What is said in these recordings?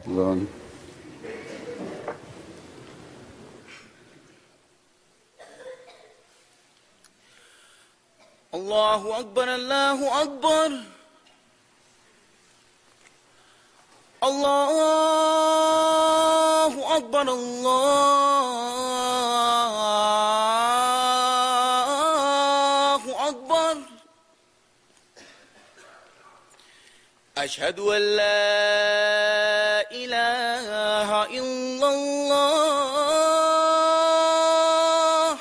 Run. الله أكبر الله أكبر الله أكبر الله أكبر أشهد أن لا إله إلا الله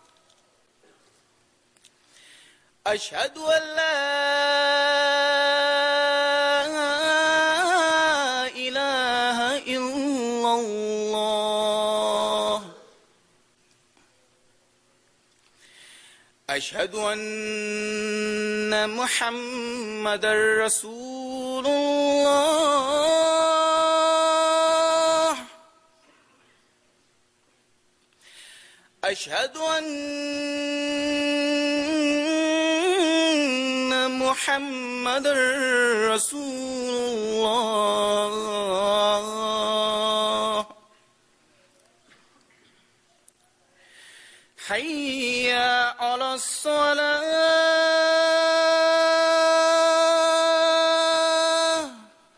أشهد أن لا إله إلا الله أشهد أن محمد رسول الله أشهد أن محمد رسول الله حي على الصلاة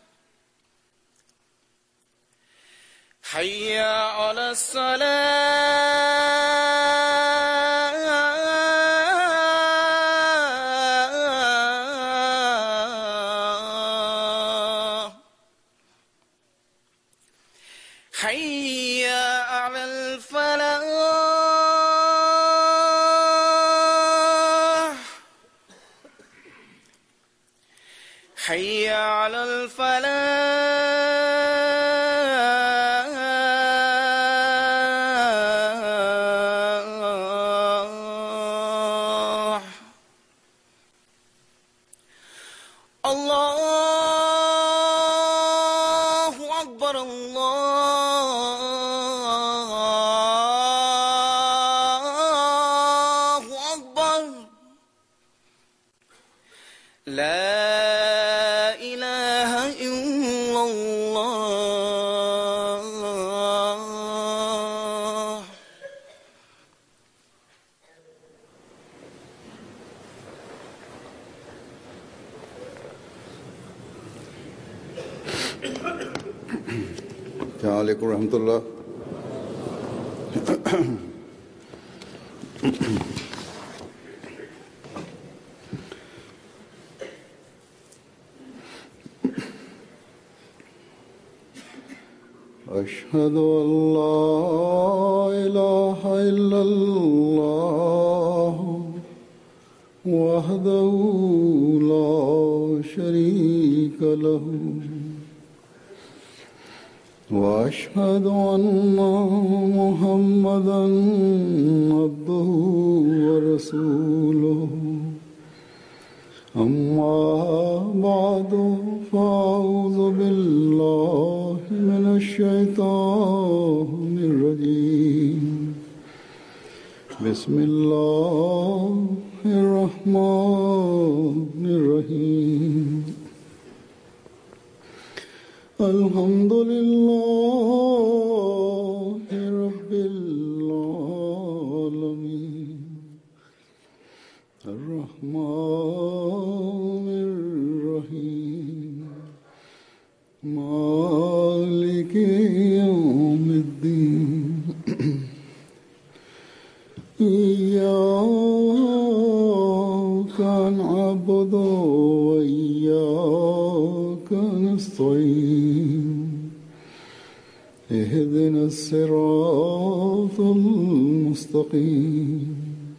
حي على الصلاة حي على الفلاح حي على الفلاح الله أكبر الله أكبر لا إله إلا الله السلام عليكم ورحمة الله أشهد أن لا إله إلا الله وحده لا شريك له واشهد ان محمدا عبده ورسوله اما بعد فاعوذ بالله من الشيطان الرجيم بسم الله الرحمن الرحيم الحمد لله رب العالمين الرحمن الرحيم مالك يوم الدين إياك نعبد وإياك نستعين اهدنا الصراط المستقيم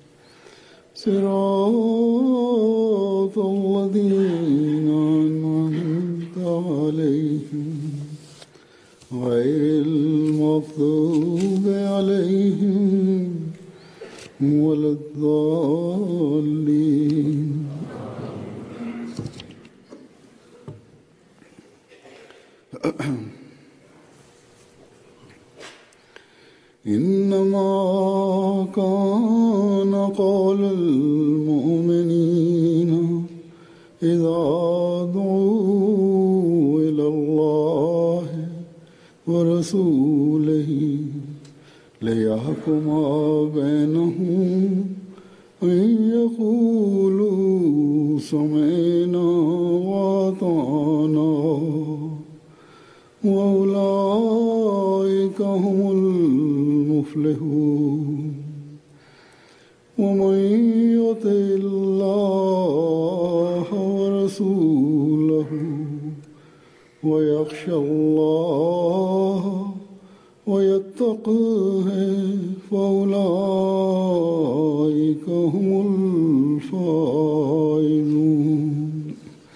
صراط الذين أنعمت عليهم غير المغضوب عليهم ولا الضالين إنما كان قول المؤمنين إذا يحكما بينهم أن يقولوا سمعنا وأطعنا وأولئك هم المفلحون ومن يطع الله ورسوله ويخشى الله ويتقه فأولئك هم الفائزون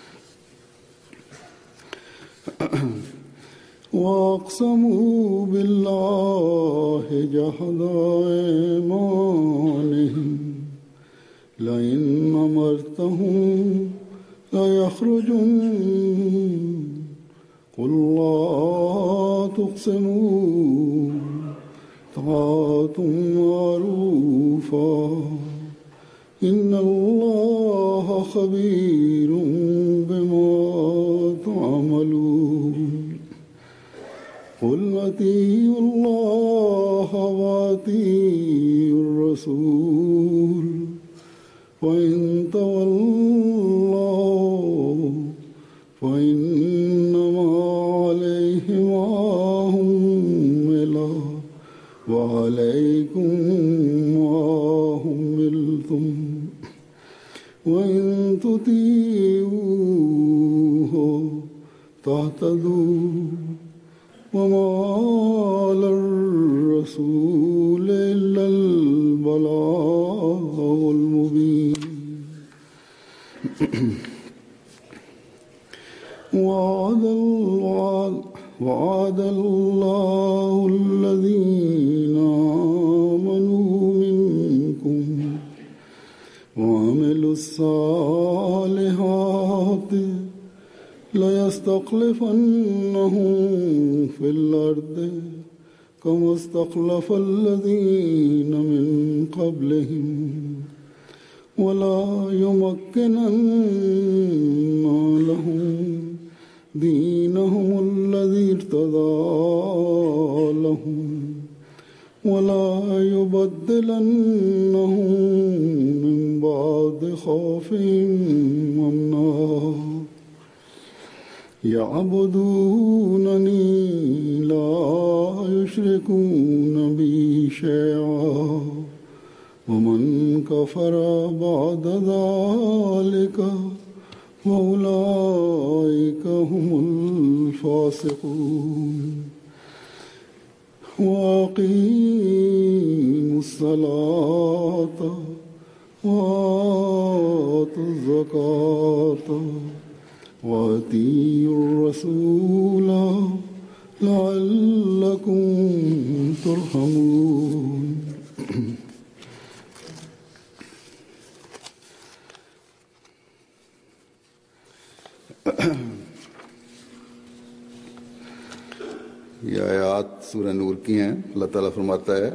وأقسموا بالله جهد أيمانهم لئن أمرتهم ليخرجن قل لا تقسموا طاعة معروفة إن الله خبير بما تعملون قل أطيعوا الله وأطيعوا الرسول وإن تولوا فإنما عليه ما حمل وعليكم ما حملتم وإن تطيعوه تهتدوا وما على الرسول إلا البلاغ المبين وعد الوعد وعد الله الذين آمنوا منكم وعملوا الصالحات ليستخلفنهم في الأرض كما استخلف الذين من قبلهم ولا يمكنن لهم دينهم الذي ارتضى لهم ولا يبدلنهم من بعد خوفهم أمنا يعبدونني لا يشركون بي شيئا ومن كفر بعد ذلك فأولئك هم الفاسقون وأقيموا الصلاة وآتوا الزكاة وأطيعوا الرسول لعلكم ترحمون ये आयात सूरह नूर की हैं अल्लाह ताला फरमाता है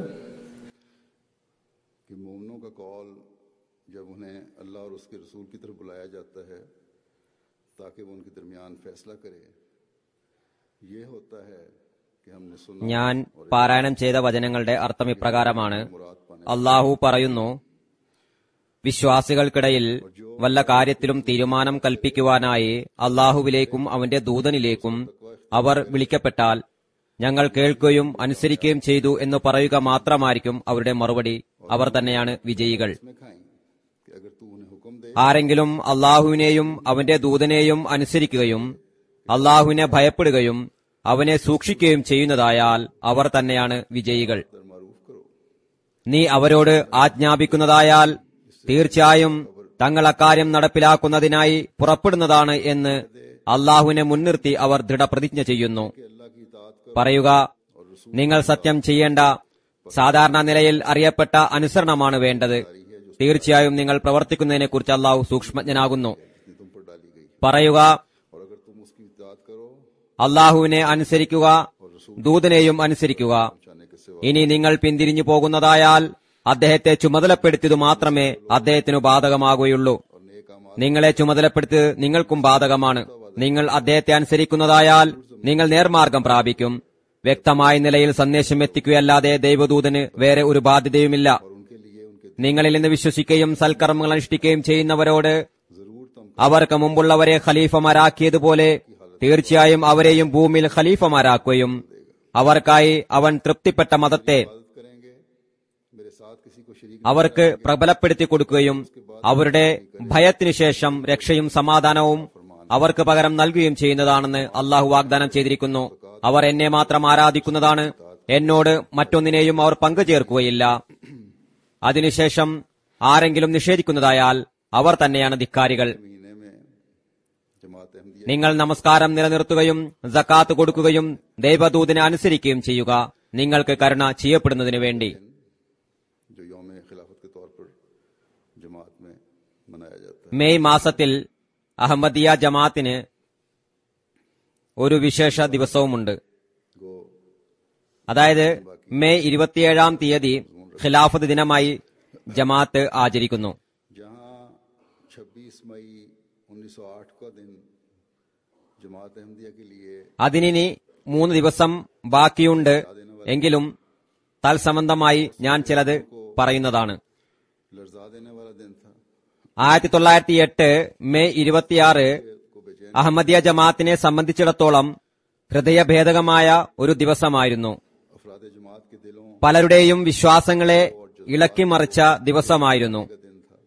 कि मोमनों का कौल जब उन्हें अल्लाह और उसके रसूल की तरफ बुलाया जाता है ताकि वो उनके दरमियान फैसला करे ये होता है कि हमने सुना ഞാൻ പാരായണം ചെയ്ത വചനങ്ങളുടെ അർത്ഥം ഇപ്രകാരമാണ് അള്ളാഹു പറയുന്നു വിശ്വാസികൾക്കിടയിൽ വല്ല കാര്യത്തിലും തീരുമാനം കൽപ്പിക്കുവാനായി അള്ളാഹുവിലേക്കും അവന്റെ ദൂതനിലേക്കും അവർ വിളിക്കപ്പെട്ടാൽ ഞങ്ങൾ കേൾക്കുകയും അനുസരിക്കുകയും ചെയ്തു എന്ന് പറയുക മാത്രമായിരിക്കും അവരുടെ മറുപടി അവർ തന്നെയാണ് വിജയികൾ में खाएं कि अगर तू उन्हें हुक्म दे ആരെങ്കിലും അള്ളാഹുവിനെയും അവന്റെ ദൂതനെയും അനുസരിക്കുകയും അള്ളാഹുവിനെ ഭയപ്പെടുകയും അവനെ സൂക്ഷിക്കുകയും ചെയ്യുന്നതായാൽ അവർ തന്നെയാണ് വിജയികൾ तर मारूफ करो നീ അവരോട് ആജ്ഞാപിക്കുന്നതായാൽ തീർച്ചയായും തങ്ങൾ അക്കാര്യം നടപ്പിലാക്കുന്നതിനായി പുറപ്പെടുന്നതാണ് എന്ന് അള്ളാഹുവിനെ മുൻനിർത്തി അവർ ദൃഢപ്രതിജ്ഞ ചെയ്യുന്നു अल्लाह की इतात करो പറയുക നിങ്ങൾ സത്യം ചെയ്യേണ്ട സാധാരണ നിലയിൽ അറിയപ്പെട്ട അനുസരണമാണ് വേണ്ടത് തീർച്ചയായും നിങ്ങൾ പ്രവർത്തിക്കുന്നതിനെക്കുറിച്ച് അള്ളാഹു സൂക്ഷ്മജ്ഞനാകുന്നു जितनी तुम पर डाली गई പറയുക और अगर तुम उसकी इतात करो അള്ളാഹുവിനെ അനുസരിക്കുക ദൂതനെയും അനുസരിക്കുക जाने के सिवा ഇനി നിങ്ങൾ പിന്തിരിഞ്ഞു പോകുന്നതായാൽ അദ്ദേഹത്തെ ചുമതലപ്പെടുത്തിയതു മാത്രമേ അദ്ദേഹത്തിനു ബാധകമാകുകയുള്ളൂ और नेक आमाल നിങ്ങളെ ചുമതലപ്പെടുത്തിയത് നിങ്ങൾക്കും ബാധകമാണ് നിങ്ങൾ അദ്ദേഹത്തെ അനുസരിക്കുന്നതായാൽ നിങ്ങൾ നേർമാർഗം പ്രാപിക്കും വ്യക്തമായ നിലയിൽ സന്ദേശം എത്തിക്കുകയല്ലാതെ ദൈവദൂതന് വേറെ ഒരു ബാധ്യതയുമില്ല और उनके लिए उनके നിങ്ങളിൽ നിന്ന് വിശ്വസിക്കുകയും സൽക്കർമ്മങ്ങൾ അനുഷ്ഠിക്കുകയും ചെയ്യുന്നവരോട് जरूर तुम അവർക്ക് മുമ്പുള്ളവരെ ഖലീഫമാരാക്കിയതുപോലെ തീർച്ചയായും അവരെയും ഭൂമിയിൽ ഖലീഫമാരാക്കുകയും അവർക്കായി അവൻ തൃപ്തിപ്പെട്ട മതത്തെ मदद करेंगे मेरे साथ किसी को शरीक അവർക്ക് പ്രബലപ്പെടുത്തി കൊടുക്കുകയും അവരുടെ ഭയത്തിനു ശേഷം രക്ഷയും സമാധാനവും അവർക്ക് പകരം നൽകുകയും ചെയ്യുന്നതാണെന്ന് അള്ളാഹു വാഗ്ദാനം ചെയ്തിരിക്കുന്നു അവർ എന്നെ മാത്രം ആരാധിക്കുന്നതാണ് എന്നോട് മറ്റൊന്നിനെയും അവർ പങ്കുചേർക്കുകയില്ല അതിനുശേഷം ആരെങ്കിലും നിഷേധിക്കുന്നതായാൽ അവർ തന്നെയാണ് ധിക്കാരികൾ महीने में जमात अहमदिया നിങ്ങൾ നമസ്കാരം നിലനിർത്തുകയും ജക്കാത്ത് കൊടുക്കുകയും ദൈവദൂതിനെ അനുസരിക്കുകയും ചെയ്യുക നിങ്ങൾക്ക് കരുണ ചെയ്യപ്പെടുന്നതിനു വേണ്ടി जो योम खिलाफत के तौर पर जमात में मनाया जाता है മെയ് മാസത്തിൽ അഹമ്മദിയ ജമാത്തിന് ഒരു വിശേഷ ദിവസവുമുണ്ട് गो അതായത് മെയ് ഇരുപത്തിയേഴാം തീയതി ഖിലാഫത്ത് ദിനമായി ജമാത്ത് ആചരിക്കുന്നു जहां 26 मई 1908 का दिन जमात अहमदिया के लिए അതിനി മൂന്ന് ദിവസം ബാക്കിയുണ്ട് എങ്കിലും തൽസംബന്ധമായി ഞാൻ ചിലത് പറയുന്നതാണ് लर्जा देने वाला दिन था ആയിരത്തി തൊള്ളായിരത്തി എട്ട് മെയ് ഇരുപത്തിയാറ് को बेचैन അഹമ്മദിയ ജമാത്തിനെ സംബന്ധിച്ചിടത്തോളം ഹൃദയഭേദകമായ ഒരു ദിവസമായിരുന്നു अफराद जमात के दिलों പലരുടെയും വിശ്വാസങ്ങളെ ഇളക്കിമറിച്ച ദിവസമായിരുന്നു का दिन था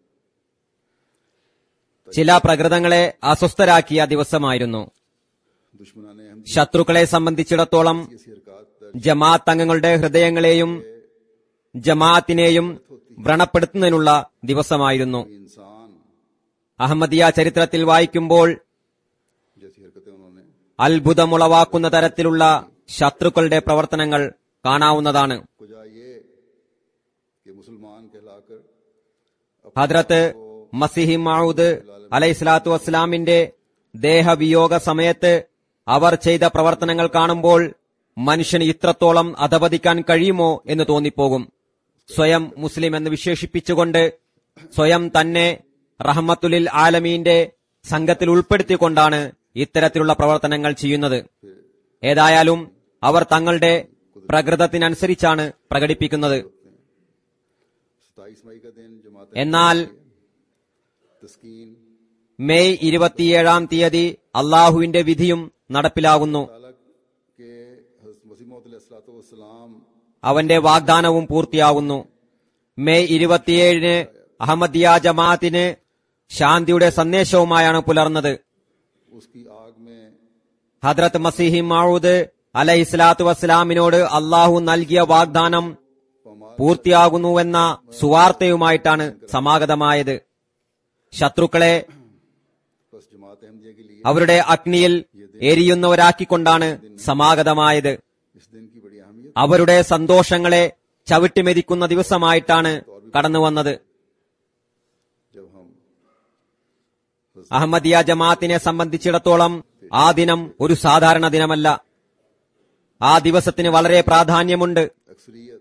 ചില പ്രകൃതങ്ങളെ അസ്വസ്ഥരാക്കിയ ദിവസമായിരുന്നു दुश्मनाने अहमदी ശത്രുക്കളെ സംബന്ധിച്ചിടത്തോളം की हरकत ജമാഅത്ത് അംഗങ്ങളുടെ ഹൃദയങ്ങളെയും ജമാഅത്തിനെയും വ്രണപ്പെടുത്തുന്നതിനുള്ള ദിവസമായിരുന്നു इंसान അഹമ്മദിയ ചരിത്രത്തിൽ വായിക്കുമ്പോൾ जैसी हरकतें उन्होंने അത്ഭുതമുളവാക്കുന്ന തരത്തിലുള്ള ശത്രുക്കളുടെ പ്രവർത്തനങ്ങൾ കാണാവുന്നതാണ് कुजा ये कि मुसलमान कहलाकर ഹദ്രത്ത് മസിഹി മൗദ് അലൈഹിസ്ലാത്തു വസ്സലാമിന്റെ ദേഹവിയോഗ സമയത്ത് അവർ ചെയ്ത പ്രവർത്തനങ്ങൾ കാണുമ്പോൾ മനുഷ്യന് ഇത്രത്തോളം അധപതിക്കാൻ കഴിയുമോ എന്ന് തോന്നിപ്പോകും സ്വയം മുസ്ലിം എന്ന് വിശേഷിപ്പിച്ചുകൊണ്ട് സ്വയം തന്നെ റഹ്മത്തുലിൽ ആലമീന്റെ സംഘത്തിൽ ഉൾപ്പെടുത്തിക്കൊണ്ടാണ് ഇത്തരത്തിലുള്ള പ്രവർത്തനങ്ങൾ ചെയ്യുന്നത് ഏതായാലും അവർ തങ്ങളുടെ പ്രകൃതത്തിനനുസരിച്ചാണ് പ്രകടിപ്പിക്കുന്നത് सताईस मई का दिन जमात എന്നാൽ तस्कीन മെയ് ഇരുപത്തിയേഴാം തീയതി അള്ളാഹുവിന്റെ വിധിയും നടപ്പിലാകുന്നു तालक के वसीमतलाम അവന്റെ വാഗ്ദാനവും പൂർത്തിയാകുന്നു മെയ് ഇരുപത്തിയേഴിന് അഹമ്മദിയ ജമാഅത്തിന് ശാന്തിയുടെ സന്ദേശവുമായാണ് പുലർന്നത് उसकी आग में ഹദ്രത്ത് മസീഹി മൗദ് അലഹിസ്ലാത്തു വസ്സലാമിനോട് അള്ളാഹു നൽകിയ വാഗ്ദാനം പൂർത്തിയാകുന്നുവെന്ന സുവാർത്തയുമായിട്ടാണ് സമാഗതമായത് ശത്രുക്കളെ बस जमात अहमदिया के लिए അവരുടെ അഗ്നിയിൽ എരിയുന്നവരാക്കിക്കൊണ്ടാണ് സമാഗതമായത് इस दिन की बड़ी अहमियत അവരുടെ സന്തോഷങ്ങളെ ചവിട്ടിമെതിക്കുന്ന ദിവസമായിട്ടാണ് കടന്നുവന്നത് जब हम അഹമ്മദിയ ജമാഅത്തിനെ സംബന്ധിച്ചിടത്തോളം ആ ദിനം ഒരു സാധാരണ ദിനമല്ല ആ ദിവസത്തിന് വളരെ പ്രാധാന്യമുണ്ട് अक्सरियत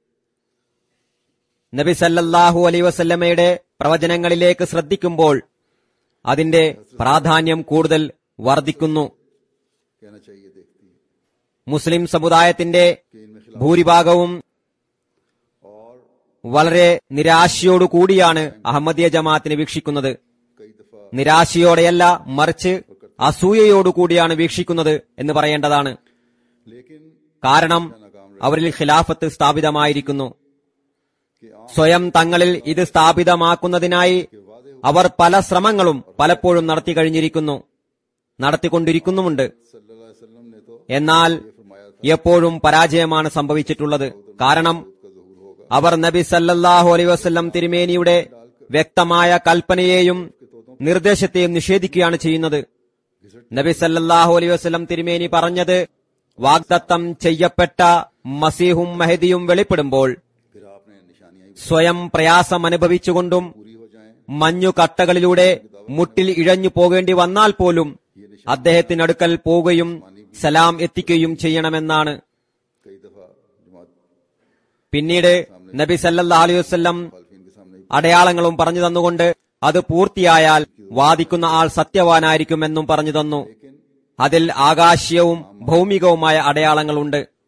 നബി സല്ലല്ലാഹു അലൈ വസല്ലമയുടെ പ്രവചനങ്ങളിലേക്ക് ശ്രദ്ധിക്കുമ്പോൾ അതിന്റെ പ്രാധാന്യം കൂടുതൽ വർദ്ധിക്കുന്നു कहना चाहिए देखती है മുസ്ലിം സമുദായത്തിന്റെ कि इनमें खिलाफ ഭൂരിഭാഗവും और വളരെ നിരാശയോടുകൂടിയാണ് അഹമ്മദിയ ജമാഅത്തിനെ വീക്ഷിക്കുന്നത് कई दफा നിരാശയോടെയല്ല മറിച്ച് അസൂയയോടുകൂടിയാണ് വീക്ഷിക്കുന്നത് എന്ന് പറയേണ്ടതാണ് लेकिन കാരണം അവരിൽ ഖിലാഫത്ത് സ്ഥാപിതമായിരിക്കുന്നു कि आम സ്വയം തങ്ങളിൽ ഇത് സ്ഥാപിതമാക്കുന്നതിനായി അവർ പല ശ്രമങ്ങളും പലപ്പോഴും നടത്തി കഴിഞ്ഞിരിക്കുന്നു നടത്തിക്കൊണ്ടിരിക്കുന്നുമുണ്ട് सल्लल्लाहु अलैहि वसल्लम ने तो എന്നാൽ എപ്പോഴും പരാജയമാണ് സംഭവിച്ചിട്ടുള്ളത് കാരണം का जहूर होगा അവർ നബി സല്ലല്ലാഹു അലൈഹി വസല്ലം തിരുമേനിയുടെ വ്യക്തമായ കൽപ്പനയെയും നിർദ്ദേശത്തെയും നിഷേധിക്കുകയാണ് ചെയ്യുന്നത് നബി സല്ലല്ലാഹു അലൈഹി വസല്ലം തിരുമേനി പറഞ്ഞത് വാഗ്ദത്തം ചെയ്യപ്പെട്ട മസീഹും മഹദിയും വെളിപ്പെടുമ്പോൾ फिर आपने निशानियां ही സ്വയം പ്രയാസം അനുഭവിച്ചുകൊണ്ടും पूरी हो जाएं മഞ്ഞുകട്ടകളിലൂടെ മുട്ടിൽ ഇഴഞ്ഞു പോകേണ്ടി വന്നാൽ പോലും അദ്ദേഹത്തിനടുക്കൽ പോവുകയും സലാം എത്തിക്കുകയും ചെയ്യണമെന്നാണ് कई दफा जमात പിന്നീട് നബി സല്ലല്ലാഹു അലൈഹി വസല്ലം खालफीन के सामने അടയാളങ്ങളും പറഞ്ഞു തന്നുകൊണ്ട് അത് പൂർത്തിയായാൽ വാദിക്കുന്ന ആൾ സത്യവാനായിരിക്കുമെന്നും പറഞ്ഞു തന്നു അതിൽ ആകാശീയവും ഭൗമികവുമായ അടയാളങ്ങളുണ്ട്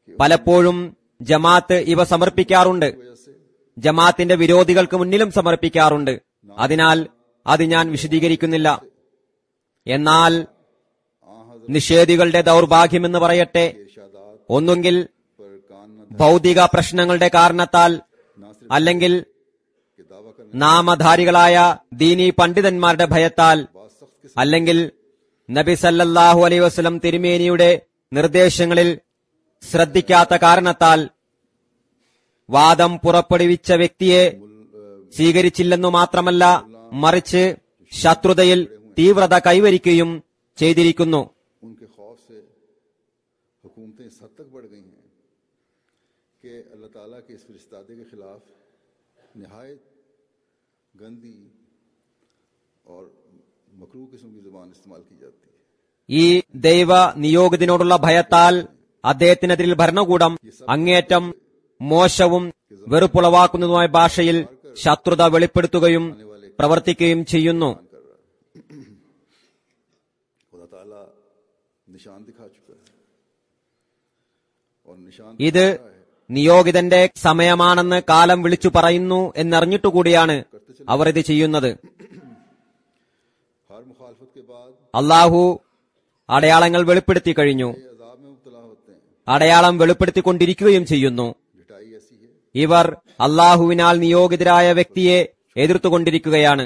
പലപ്പോഴും ജമാഅത്ത് ഇവ സമർപ്പിക്കാറുണ്ട് ജമാഅത്തിന്റെ വിരോധികൾക്ക് മുന്നിലും സമർപ്പിക്കാറുണ്ട് അതിനാൽ അത് ഞാൻ വിശദീകരിക്കുന്നില്ല എന്നാൽ നിഷേധികളുടെ ദൗർഭാഗ്യമെന്ന് പറയട്ടെ इरशादात ഒന്നുകിൽ पर कान न ഭൗതിക പ്രശ്നങ്ങളുടെ കാരണത്താൽ അല്ലെങ്കിൽ के दावा करने നാമധാരികളായ ദീനി പണ്ഡിതന്മാരുടെ ഭയത്താൽ बाद सख्त किस्म അല്ലെങ്കിൽ നബി സല്ലല്ലാഹു അലൈഹി വസല്ലം തിരുമേനിയുടെ നിർദ്ദേശങ്ങളിൽ ശ്രദ്ധിക്കാത്ത കാരണത്താൽ വാദം പുറപ്പെടുവിച്ച വ്യക്തിയെ സ്വീകരിച്ചില്ലെന്നു മാത്രമല്ല മറിച്ച് ശത്രുതയിൽ തീവ്രത കൈവരിക്കുകയും ചെയ്തിരിക്കുന്നു उनके खौफ से हुकूमतें इस हद तक बढ़ गई हैं कि अल्लाह ताला के इस फरिस्तादे के खिलाफ नहायत गंदी और मकरू किस्म की ज़ुबान इस्तेमाल की जाती है ഈ ദൈവ നിയോഗിതിനോടുള്ള ഭയത്താൽ അദ്ദേഹത്തിനെതിരിൽ ഭരണകൂടം അങ്ങേറ്റം മോശവും വെറുപ്പുളവാക്കുന്നതുമായ ഭാഷയിൽ ശത്രുത വെളിപ്പെടുത്തുകയും പ്രവർത്തിക്കുകയും ചെയ്യുന്നു खुदा ताला निशान दिखा चुका है और निशान ഇത് നിയോഗിതന്റെ സമയമാണെന്ന് കാലം വിളിച്ചു പറയുന്നു എന്നറിഞ്ഞിട്ടുകൂടിയാണ് അവർ ഇത് ചെയ്യുന്നത് हर मुखालफत के बाद അള്ളാഹു അടയാളങ്ങൾ വെളിപ്പെടുത്തി കഴിഞ്ഞു ये अजाब में मुबतला होते हैं അടയാളം വെളിപ്പെടുത്തിക്കൊണ്ടിരിക്കുകയും ചെയ്യുന്നു लिटाई ऐसी है ഇവർ അള്ളാഹുവിനാൽ നിയോഗിതരായ വ്യക്തിയെ എതിർത്തുകൊണ്ടിരിക്കുകയാണ്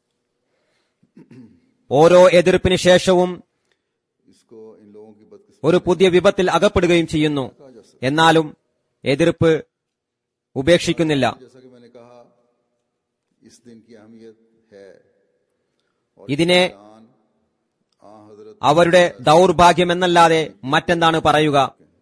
ഓരോ എതിർപ്പിന് ശേഷവും इसको इन लोगों की बदकिस्मती ഒരു പുതിയ വിപത്തിൽ അകപ്പെടുകയും ചെയ്യുന്നു എന്നാലും എതിർപ്പ് ഉപേക്ഷിക്കുന്നില്ല जैसा कि मैंने कहा इस दिन की अहमियत है और ഇതിനെ ईरान आ हजरत അവരുടെ ദൗർഭാഗ്യമെന്നല്ലാതെ മറ്റെന്താണ് പറയുക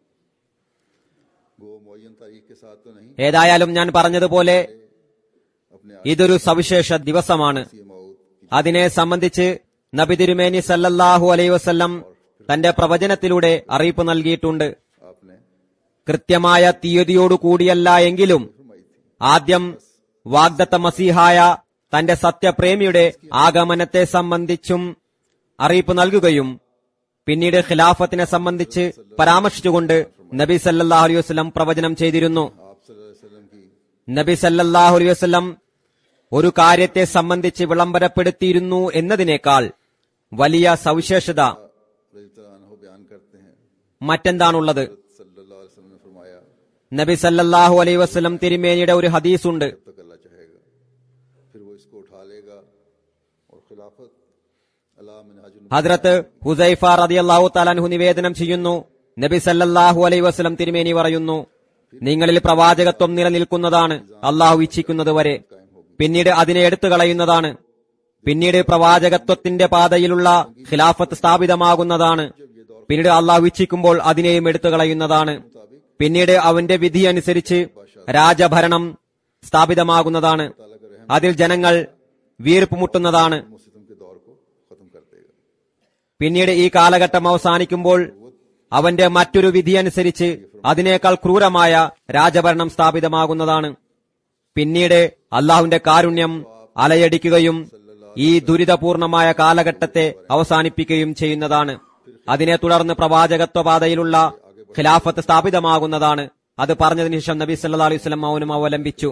गो मुयन तारीख के साथ तो नहीं ഏതായാലും ഞാൻ പറഞ്ഞതുപോലെ अपने ഇതൊരു സവിശേഷ ദിവസമാണ് आसी मौत की അതിനെ സംബന്ധിച്ച് നബി തിരുമേനി സല്ലല്ലാഹു അലൈ വസല്ലം തന്റെ പ്രവചനത്തിലൂടെ അറിയിപ്പ് നൽകിയിട്ടുണ്ട് आपने കൃത്യമായ തീയതിയോടു കൂടിയല്ല എങ്കിലും फरमाई थी ആദ്യം വാഗ്ദത്ത മസീഹായ തന്റെ സത്യപ്രേമിയുടെ ആഗമനത്തെ സംബന്ധിച്ചും അറിയിപ്പ് നൽകുകയും പിന്നീട് ഖിലാഫത്തിനെ സംബന്ധിച്ച് പരാമർശിച്ചുകൊണ്ട് നബി സല്ലല്ലാഹു അലൈഹി വസല്ലം പ്രവചനം ചെയ്തിരുന്നു आप सल्लल्लाहु अलैहि वसल्लम की നബി സല്ലല്ലാഹു അലൈഹി വസല്ലം ഒരു കാര്യത്തെ സംബന്ധിച്ച് വിളംബരപ്പെടുത്തിയിരുന്നു എന്നതിനേക്കാൾ വലിയ സവിശേഷത रज़ी तआला अन्हु बयान करते हैं മറ്റെന്താണുള്ളത് सल्लल्लाहु अलैहि वसल्लम ने फरमाया നബി സല്ലല്ലാഹു അലൈഹി വസല്ലം തിരുമേനിയുടെ ഒരു ഹദീസുണ്ട് जब तक अल्लाह चाहेगा फिर वो इसको उठा लेगा और खिलाफत अला मिनहाज ഹദ്രത്ത് ഹുസൈഫ റളിയല്ലാഹു തആലാൻഹു നിവേദനം ചെയ്യുന്നു നബി സല്ലല്ലാഹു അലൈഹി വസല്ലം തിരുമേനി പറയുന്നു നിങ്ങളിൽ പ്രവാചകത്വം നിലനിൽക്കുന്നതാണ് അള്ളാഹു ഇച്ഛിക്കുന്നത് വരെ പിന്നീട് അതിനെ എടുത്തു കളയുന്നതാണ് പിന്നീട് പ്രവാചകത്വത്തിന്റെ പാതയിലുള്ള ഖിലാഫത്ത് സ്ഥാപിതമാകുന്നതാണ് പിന്നീട് അള്ളാഹു ഇച്ഛിക്കുമ്പോൾ അതിനെയും എടുത്തു കളയുന്നതാണ് പിന്നീട് അവന്റെ വിധി അനുസരിച്ച് രാജഭരണം സ്ഥാപിതമാകുന്നതാണ് അതിൽ ജനങ്ങൾ വീർപ്പ് മുട്ടുന്നതാണ് मुस्लिम के दौर को खत्म कर देगा പിന്നീട് ഈ കാലഘട്ടം അവസാനിക്കുമ്പോൾ അവന്റെ മറ്റൊരു വിധി അനുസരിച്ച് അതിനേക്കാൾ ക്രൂരമായ രാജഭരണം സ്ഥാപിതമാകുന്നതാണ് പിന്നീട് അള്ളാഹുവിന്റെ കാരുണ്യം അലയടിക്കുകയും ഈ ദുരിതപൂർണമായ കാലഘട്ടത്തെ അവസാനിപ്പിക്കുകയും ചെയ്യുന്നതാണ് അതിനെ തുടർന്ന് പ്രവാചകത്വ പാതയിലുള്ള ഖിലാഫത്ത് സ്ഥാപിതമാകുന്നതാണ് അത് പറഞ്ഞതിനു ശേഷം നബി സല്ലാ അലൈഹി സ്വലം മൗനം അവലംബിച്ചു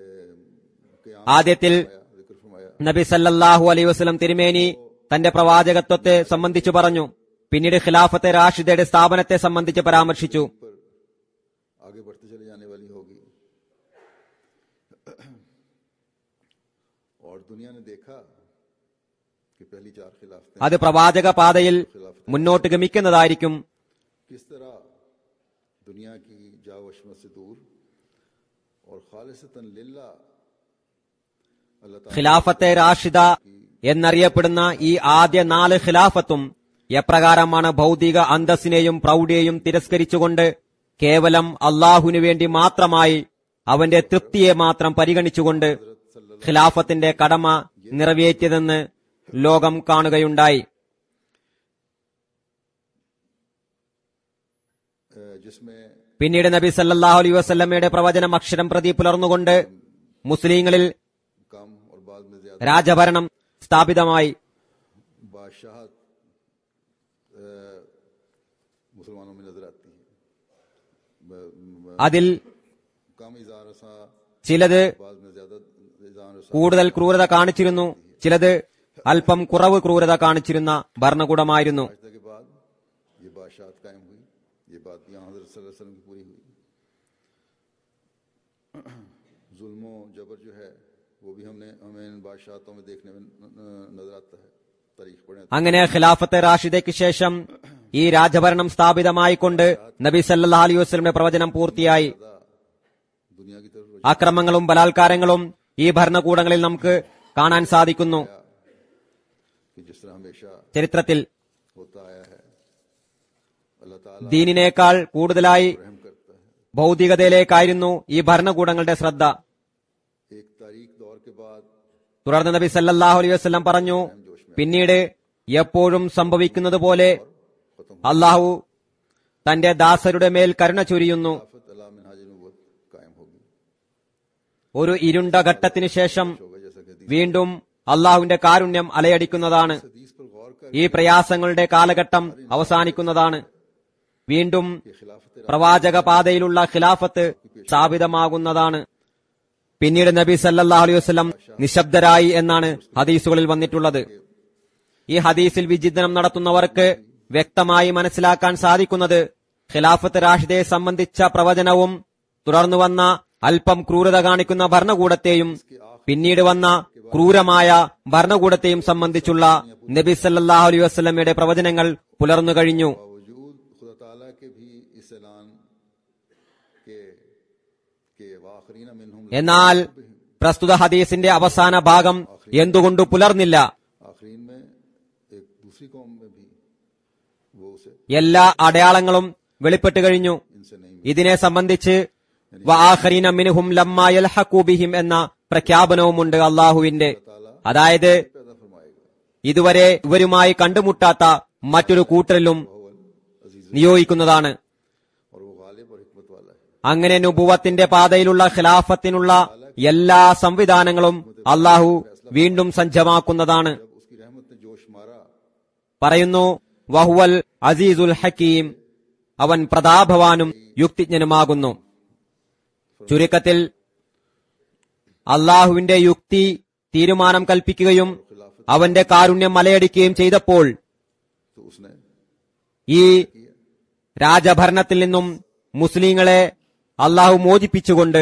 ആദ്യത്തിൽ जिक्र फरमाया നബി സല്ലല്ലാഹു അലൈഹി വസല്ലം തിരുമേനി തന്റെ പ്രവാചകത്വത്തെ സംബന്ധിച്ചു പറഞ്ഞു പിന്നീട് ഖിലാഫത്തെ റാഷിദയുടെ സ്ഥാപനത്തെ സംബന്ധിച്ച് പരാമർശിച്ചു पर आगे बढ़ते चले जाने वाली होगी और दुनिया ने देखा कि पहली चार खिलाफतें അത് പ്രവാചക പാതയിൽ മുന്നോട്ട് ഗമിക്കുന്നതായിരിക്കും किस तरह दुनिया की जावशमत से दूर और खालिसतन लिल्ला अल्लाह ताला ഖിലാഫത്തെ റാഷിദ എന്നറിയപ്പെടുന്ന ഈ ആദ്യ നാല് ഖിലാഫത്തും എപ്രകാരമാണ് ഭൗതിക അന്തസ്സിനെയും പ്രൗഢിയെയും തിരസ്കരിച്ചുകൊണ്ട് കേവലം അള്ളാഹുവിനു വേണ്ടി മാത്രമായി അവന്റെ തൃപ്തിയെ മാത്രം പരിഗണിച്ചുകൊണ്ട് ഖിലാഫത്തിന്റെ കടമ നിറവേറ്റിയതെന്ന് ലോകം കാണുകയുണ്ടായി अ, जिसमें പിന്നീട് നബി സല്ലല്ലാഹു അലൈഹി വസല്ലമയുടെ പ്രവചനം അക്ഷരം പ്രതി പുലർന്നുകൊണ്ട് മുസ്ലിങ്ങളിൽ कम और बाद में ज्यादा രാജഭരണം സ്ഥാപിതമായി बादशाहत अ, मुसलमानों में नजर आती है അതിൽ कम इजार सा ചിലത് बाद में ज्यादा इजार सा കൂടുതൽ ക്രൂരത കാണിച്ചിരുന്നു ചിലത് അല്പം കുറവ് ക്രൂരത കാണിച്ചിരുന്ന ഭരണകൂടമായിരുന്നു राजदा के बाद ये बादशाहत कायम हुई ये बात यहाँ हजरत सल्लल्लाहु अलैहि वसल्लम की पूरी हुई जुल्म जबर जो है वो भी हमने हमें इन बादशाहतों में देखने में न- नजर आता है तारीख पढ़े അങ്ങനെ ഖിലാഫത്ത് റാഷിദയ്ക്ക് ശേഷം ഈ രാജഭരണം സ്ഥാപിതമായിക്കൊണ്ട് നബി സല്ലല്ലാഹു അലൈഹി വസല്ലമയുടെ പ്രവചനം പൂർത്തിയായി दुनिया की तरफ रुझान ആക്രമങ്ങളും ബലാത്കാരങ്ങളും ഈ ഭരണകൂടങ്ങളിൽ നമുക്ക് കാണാൻ സാധിക്കുന്നു कि जिस तरह हमेशा ചരിത്രത്തിൽ होता आया है अल्लाह ताला ദീനിനേക്കാൾ കൂടുതലായി रहम करता है ഭൗതികതയിലേക്കായിരുന്നു ഈ ഭരണകൂടങ്ങളുടെ ശ്രദ്ധ एक तारीख दौर के बाद തുടർന്ന് നബി സല്ലല്ലാഹു അലൈഹി വസല്ലം പറഞ്ഞു പിന്നീട് എപ്പോഴും സംഭവിക്കുന്നത് പോലെ അള്ളാഹു തന്റെ ദാസരുടെ മേൽ കരുണ ചൊരിയുന്നു आफत अला मिनहाज नबूवत कायम होगी ഒരു ഇരുണ്ട ഘട്ടത്തിനു ശേഷം होगा जैसा कि हदीस വീണ്ടും അള്ളാഹുവിന്റെ കാരുണ്യം അലയടിക്കുന്നതാണ് हदीस पर गौर कर ഈ പ്രയാസങ്ങളുടെ കാലഘട്ടം അവസാനിക്കുന്നതാണ് വീണ്ടും के खिलाफत പ്രവാചക പാതയിലുള്ള ഖിലാഫത്ത് സ്ഥാപിതമാകുന്നതാണ് പിന്നീട് നബി സല്ലല്ലാഹു അലൈഹി വസല്ലം നിശബ്ദരായി എന്നാണ് ഹദീസുകളിൽ വന്നിട്ടുള്ളത് ഈ ഹദീസിൽ വിചിന്തനം നടത്തുന്നവർക്ക് വ്യക്തമായി മനസ്സിലാക്കാൻ സാധിക്കുന്നത് ഖിലാഫത്ത് റാഷിദയെ സംബന്ധിച്ച പ്രവചനവും തുടർന്നു വന്ന അല്പം ക്രൂരത കാണിക്കുന്ന ഭരണകൂടത്തെയും പിന്നീട് വന്ന ക്രൂരമായ ഭരണകൂടത്തെയും സംബന്ധിച്ചുള്ള നബി സല്ലല്ലാഹു അലൈഹി വസല്ലമയുടെ പ്രവചനങ്ങൾ പുലർന്നു കഴിഞ്ഞു बावजूद खुदा ताला के भी इस ऐलान के के वाखरीन मिनहुम എന്നാൽ പ്രസ്തുത ഹദീസിന്റെ അവസാന ഭാഗം എന്തുകൊണ്ട് പുലർന്നില്ല आखरीन में एक दूसरी कौम में भी वो उसे എല്ലാ അടയാളങ്ങളും വെളിപ്പെട്ടു കഴിഞ്ഞു इनसे नहीं ഇതിനെ സംബന്ധിച്ച് വആഖരീന മിൻഹും ലമ്മാ യൽഹഖൂ ബിഹിം എന്ന പ്രഖ്യാപനവുമുണ്ട് അള്ളാഹുവിന്റെ അതായത് पैदा फरमाएगा ഇതുവരെ ഇവരുമായി കണ്ടുമുട്ടാത്ത മറ്റൊരു കൂട്ടരിലും अजीज നിയോഗിക്കുന്നതാണ് और वो गालिब और हिकमत वाला है അങ്ങനെ നുബുവത്തിന്റെ പാതയിലുള്ള ഖിലാഫത്തിനുള്ള എല്ലാ സംവിധാനങ്ങളും അള്ളാഹു വീണ്ടും സജ്ജമാക്കുന്നതാണ് जब उसकी रहमत ने जोश मारा പറയുന്നു വഹുവൽ അസീസുൽ ഹക്കീം അവൻ പ്രതാപവാനും യുക്തിജ്ഞനുമാകുന്നു ചുരുക്കത്തിൽ അള്ളാഹുവിന്റെ യുക്തി തീരുമാനം കൽപ്പിക്കുകയും അവന്റെ കാരുണ്യം മലയടിക്കുകയും ചെയ്തപ്പോൾ तो उसने ഈ രാജഭരണത്തിൽ നിന്നും മുസ്ലിങ്ങളെ അള്ളാഹു മോചിപ്പിച്ചുകൊണ്ട്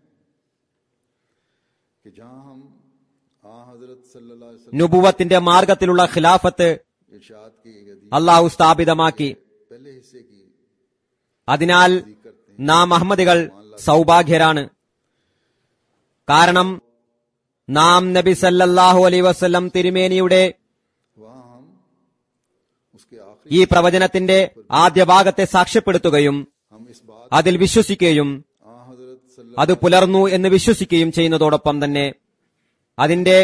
कि जहां हम आ हजरत सल्लल्लाहु अलैहि वसल्लम നുബുവത്തിന്റെ മാർഗത്തിലുള്ള ഖിലാഫത്ത് इरशाद की गई അള്ളാഹു സ്ഥാപിതമാക്കി पहले हिस्से की അതിനാൽ നാം അഹമ്മദികൾ സൗഭാഗ്യരാണ് കാരണം നാം നബി സല്ലല്ലാഹു അലൈ വസല്ലം തിരുമേനിയുടെ वहां हम उसके आखिरी ഈ പ്രവചനത്തിന്റെ ആദ്യ ഭാഗത്തെ സാക്ഷ്യപ്പെടുത്തുകയും हम इस बात അതിൽ വിശ്വസിക്കുകയും आ हजरत सल्लल्लाहु അത് പുലർന്നു എന്ന് വിശ്വസിക്കുകയും ചെയ്യുന്നതോടൊപ്പം തന്നെ അതിന്റെ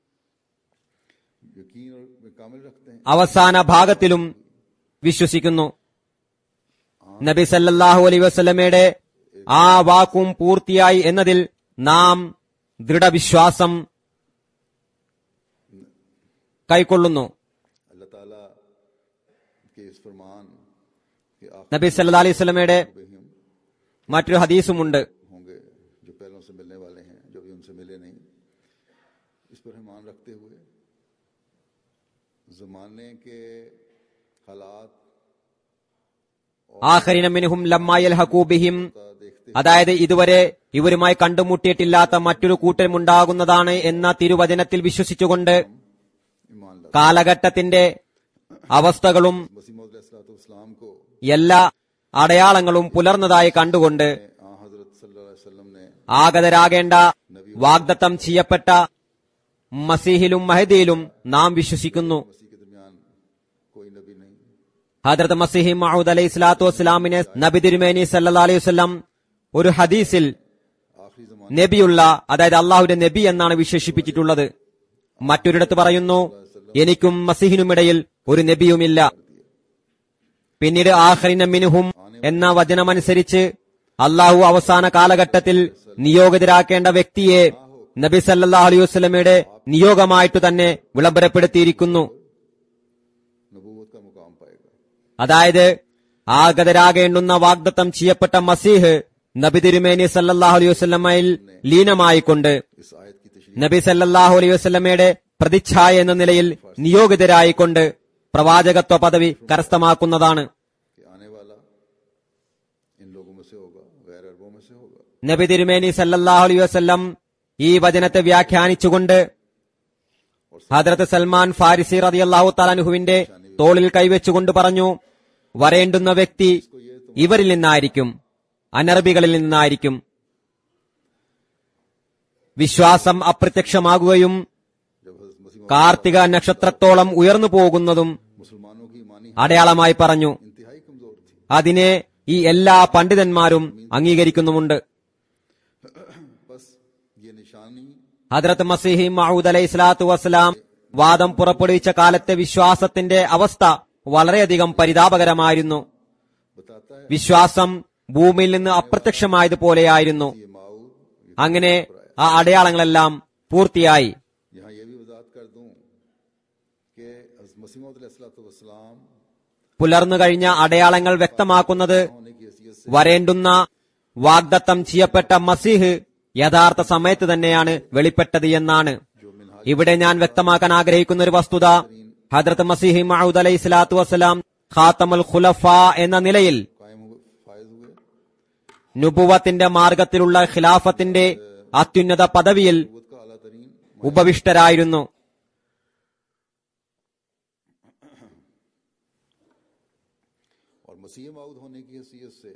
यकीन और में कामिल रखते हैं അവസാന ഭാഗത്തിലും വിശ്വസിക്കുന്നു നബി സല്ലല്ലാഹു അലൈ വസല്ലമയുടെ ആ വാക്കും പൂർത്തിയായി എന്നതിൽ നാം ദൃഢവിശ്വാസം കൈക്കൊള്ളുന്നു अल्लाह ताला के इस फरमान के आखिर നബി സല്ലാ അലൈഹി സ്വലമയുടെ में ही हम മറ്റൊരു ഹദീസുമുണ്ട് होंगे जो पहलों से मिलने वाले हैं जो भी उनसे मिले नहीं इस पर ईमान रखते हुए जमाने के हालात ആഖരിന മിൻഹും ലമ്മായൽ ഹക്കൂബിഹിം का देखते അതായത് ഇതുവരെ ഇവരുമായി കണ്ടുമുട്ടിയിട്ടില്ലാത്ത മറ്റൊരു കൂട്ടരുമുണ്ടാകുന്നതാണ് എന്ന തിരുവചനത്തിൽ വിശ്വസിച്ചുകൊണ്ട് ईमान ला കാലഘട്ടത്തിന്റെ അവസ്ഥകളും वसीम को എല്ലാ അടയാളങ്ങളും പുലർന്നതായി കണ്ടുകൊണ്ട് आ हजरत सल्लल्लाहु अलैहि वसल्लम ने ആഗതരാകേണ്ട വാഗ്ദത്തം ചെയ്യപ്പെട്ട മസീഹിലും മഹദിയിലും നാം വിശ്വസിക്കുന്നു मसीह के दरमियान कोई नबी नहीं ഹദ്രത്ത് മസീഹി മഹൂദ് അലൈഹി സ്വലാത്തു വസ്സലാമിനെ നബി തിരുമേനി സല്ലാ അലൈഹി വസ്ലം ഒരു ഹദീസിൽ आखिरी जमाने നബിയുള്ള അതായത് അള്ളാഹുവിന്റെ നബി എന്നാണ് വിശേഷിപ്പിച്ചിട്ടുള്ളത് മറ്റൊരിടത്ത് പറയുന്നു എനിക്കും മസിഹിനുമിടയിൽ ഒരു നബിയുമില്ല പിന്നീട് ആഹ്റിന മിനുഹും എന്ന വചനമനുസരിച്ച് അള്ളാഹു അവസാന കാലഘട്ടത്തിൽ നിയോഗിതരാക്കേണ്ട വ്യക്തിയെ നബി സല്ലാ അലൈഹി വസ്ലമയുടെ നിയോഗമായിട്ട് തന്നെ വിളംബരപ്പെടുത്തിയിരിക്കുന്നു नबूवत का मुकाम पाएगा അതായത് ആഗതരാകേണ്ടുന്ന വാഗ്ദത്തം ചെയ്യപ്പെട്ട മസീഹ് നബി തിരുമേനി സല്ലല്ലാഹു അലൈഹി വസല്ലമയിൽ ലീനമായിക്കൊണ്ട് इस आयत की तशरीह നബി സല്ലല്ലാഹു അലൈഹി വസല്ലമയുടെ പ്രതിച്ഛായ എന്ന നിലയിൽ നിയോഗിതരായിക്കൊണ്ട് പ്രവാചകത്വ പദവി കരസ്ഥമാക്കുന്നതാണ് कि आने वाला इन लोगों में से होगा गैर अरबों में से होगा നബി തിരുമേനി സല്ലല്ലാഹു അലൈഹി വസല്ലം ഈ വചനത്തെ വ്യാഖ്യാനിച്ചുകൊണ്ട് ഹദ്രത്ത് സൽമാൻ ഫാരിസി റളിയല്ലാഹു താലാൻഹുവിന്റെ തോളിൽ കൈവച്ചുകൊണ്ട് പറഞ്ഞു വരേണ്ടുന്ന വ്യക്തി ഇവരിൽ നിന്നായിരിക്കും അനറബികളിൽ നിന്നായിരിക്കും വിശ്വാസം അപ്രത്യക്ഷമാകുകയും जब हजरत मसीह കാർത്തിക നക്ഷത്രത്തോളം ഉയർന്നു പോകുന്നതും मुसलमानों की ईमानी അടയാളമായി പറഞ്ഞു इंतहाई कमजोर थी അതിനെ ഈ എല്ലാ പണ്ഡിതന്മാരും അംഗീകരിക്കുന്നുമുണ്ട് बस ये निशानी ഹദ്രത്ത് മസീഹി മഹൂദ് അലൈഹി സ്വലാത്തു വസ്സലാം വാദം പുറപ്പെടുവിച്ച കാലത്തെ വിശ്വാസത്തിന്റെ അവസ്ഥ വളരെയധികം പരിതാപകരമായിരുന്നു बताता है വിശ്വാസം ഭൂമിയിൽ നിന്ന് അപ്രത്യക്ഷമായതുപോലെയായിരുന്നു ये माऊद അങ്ങനെ ആ അടയാളങ്ങളെല്ലാം പൂർത്തിയായി यहाँ ये भी वजाहत कर दूं कि हजरत मसीह वसलाम പുലർന്നു കഴിഞ്ഞ അടയാളങ്ങൾ വ്യക്തമാക്കുന്നത് होने की हैसियत से വരേണ്ടുന്ന വാഗ്ദത്തം ചെയ്യപ്പെട്ട മസീഹ് യഥാർത്ഥ സമയത്ത് തന്നെയാണ് വെളിപ്പെട്ടത് എന്നാണ് ഇവിടെ ഞാൻ വ്യക്തമാക്കാൻ ആഗ്രഹിക്കുന്ന ഒരു വസ്തുത ഹദ്രത്ത് മസീഹി മഹൂദ് അലൈഹി സ്വലാത്തു വസ്സലാം ഖാത്തമുൽ ഖുലഫ എന്ന നിലയിൽ कायम हुए फायज हुए നുബുവത്തിന്റെ മാർഗത്തിലുള്ള ഖിലാഫത്തിന്റെ അത്യുന്നത പദവിയിൽ बुत का अला तरीन ഉപവിഷ്ടരായിരുന്നു और मसीह माऊद होने की हैसियत से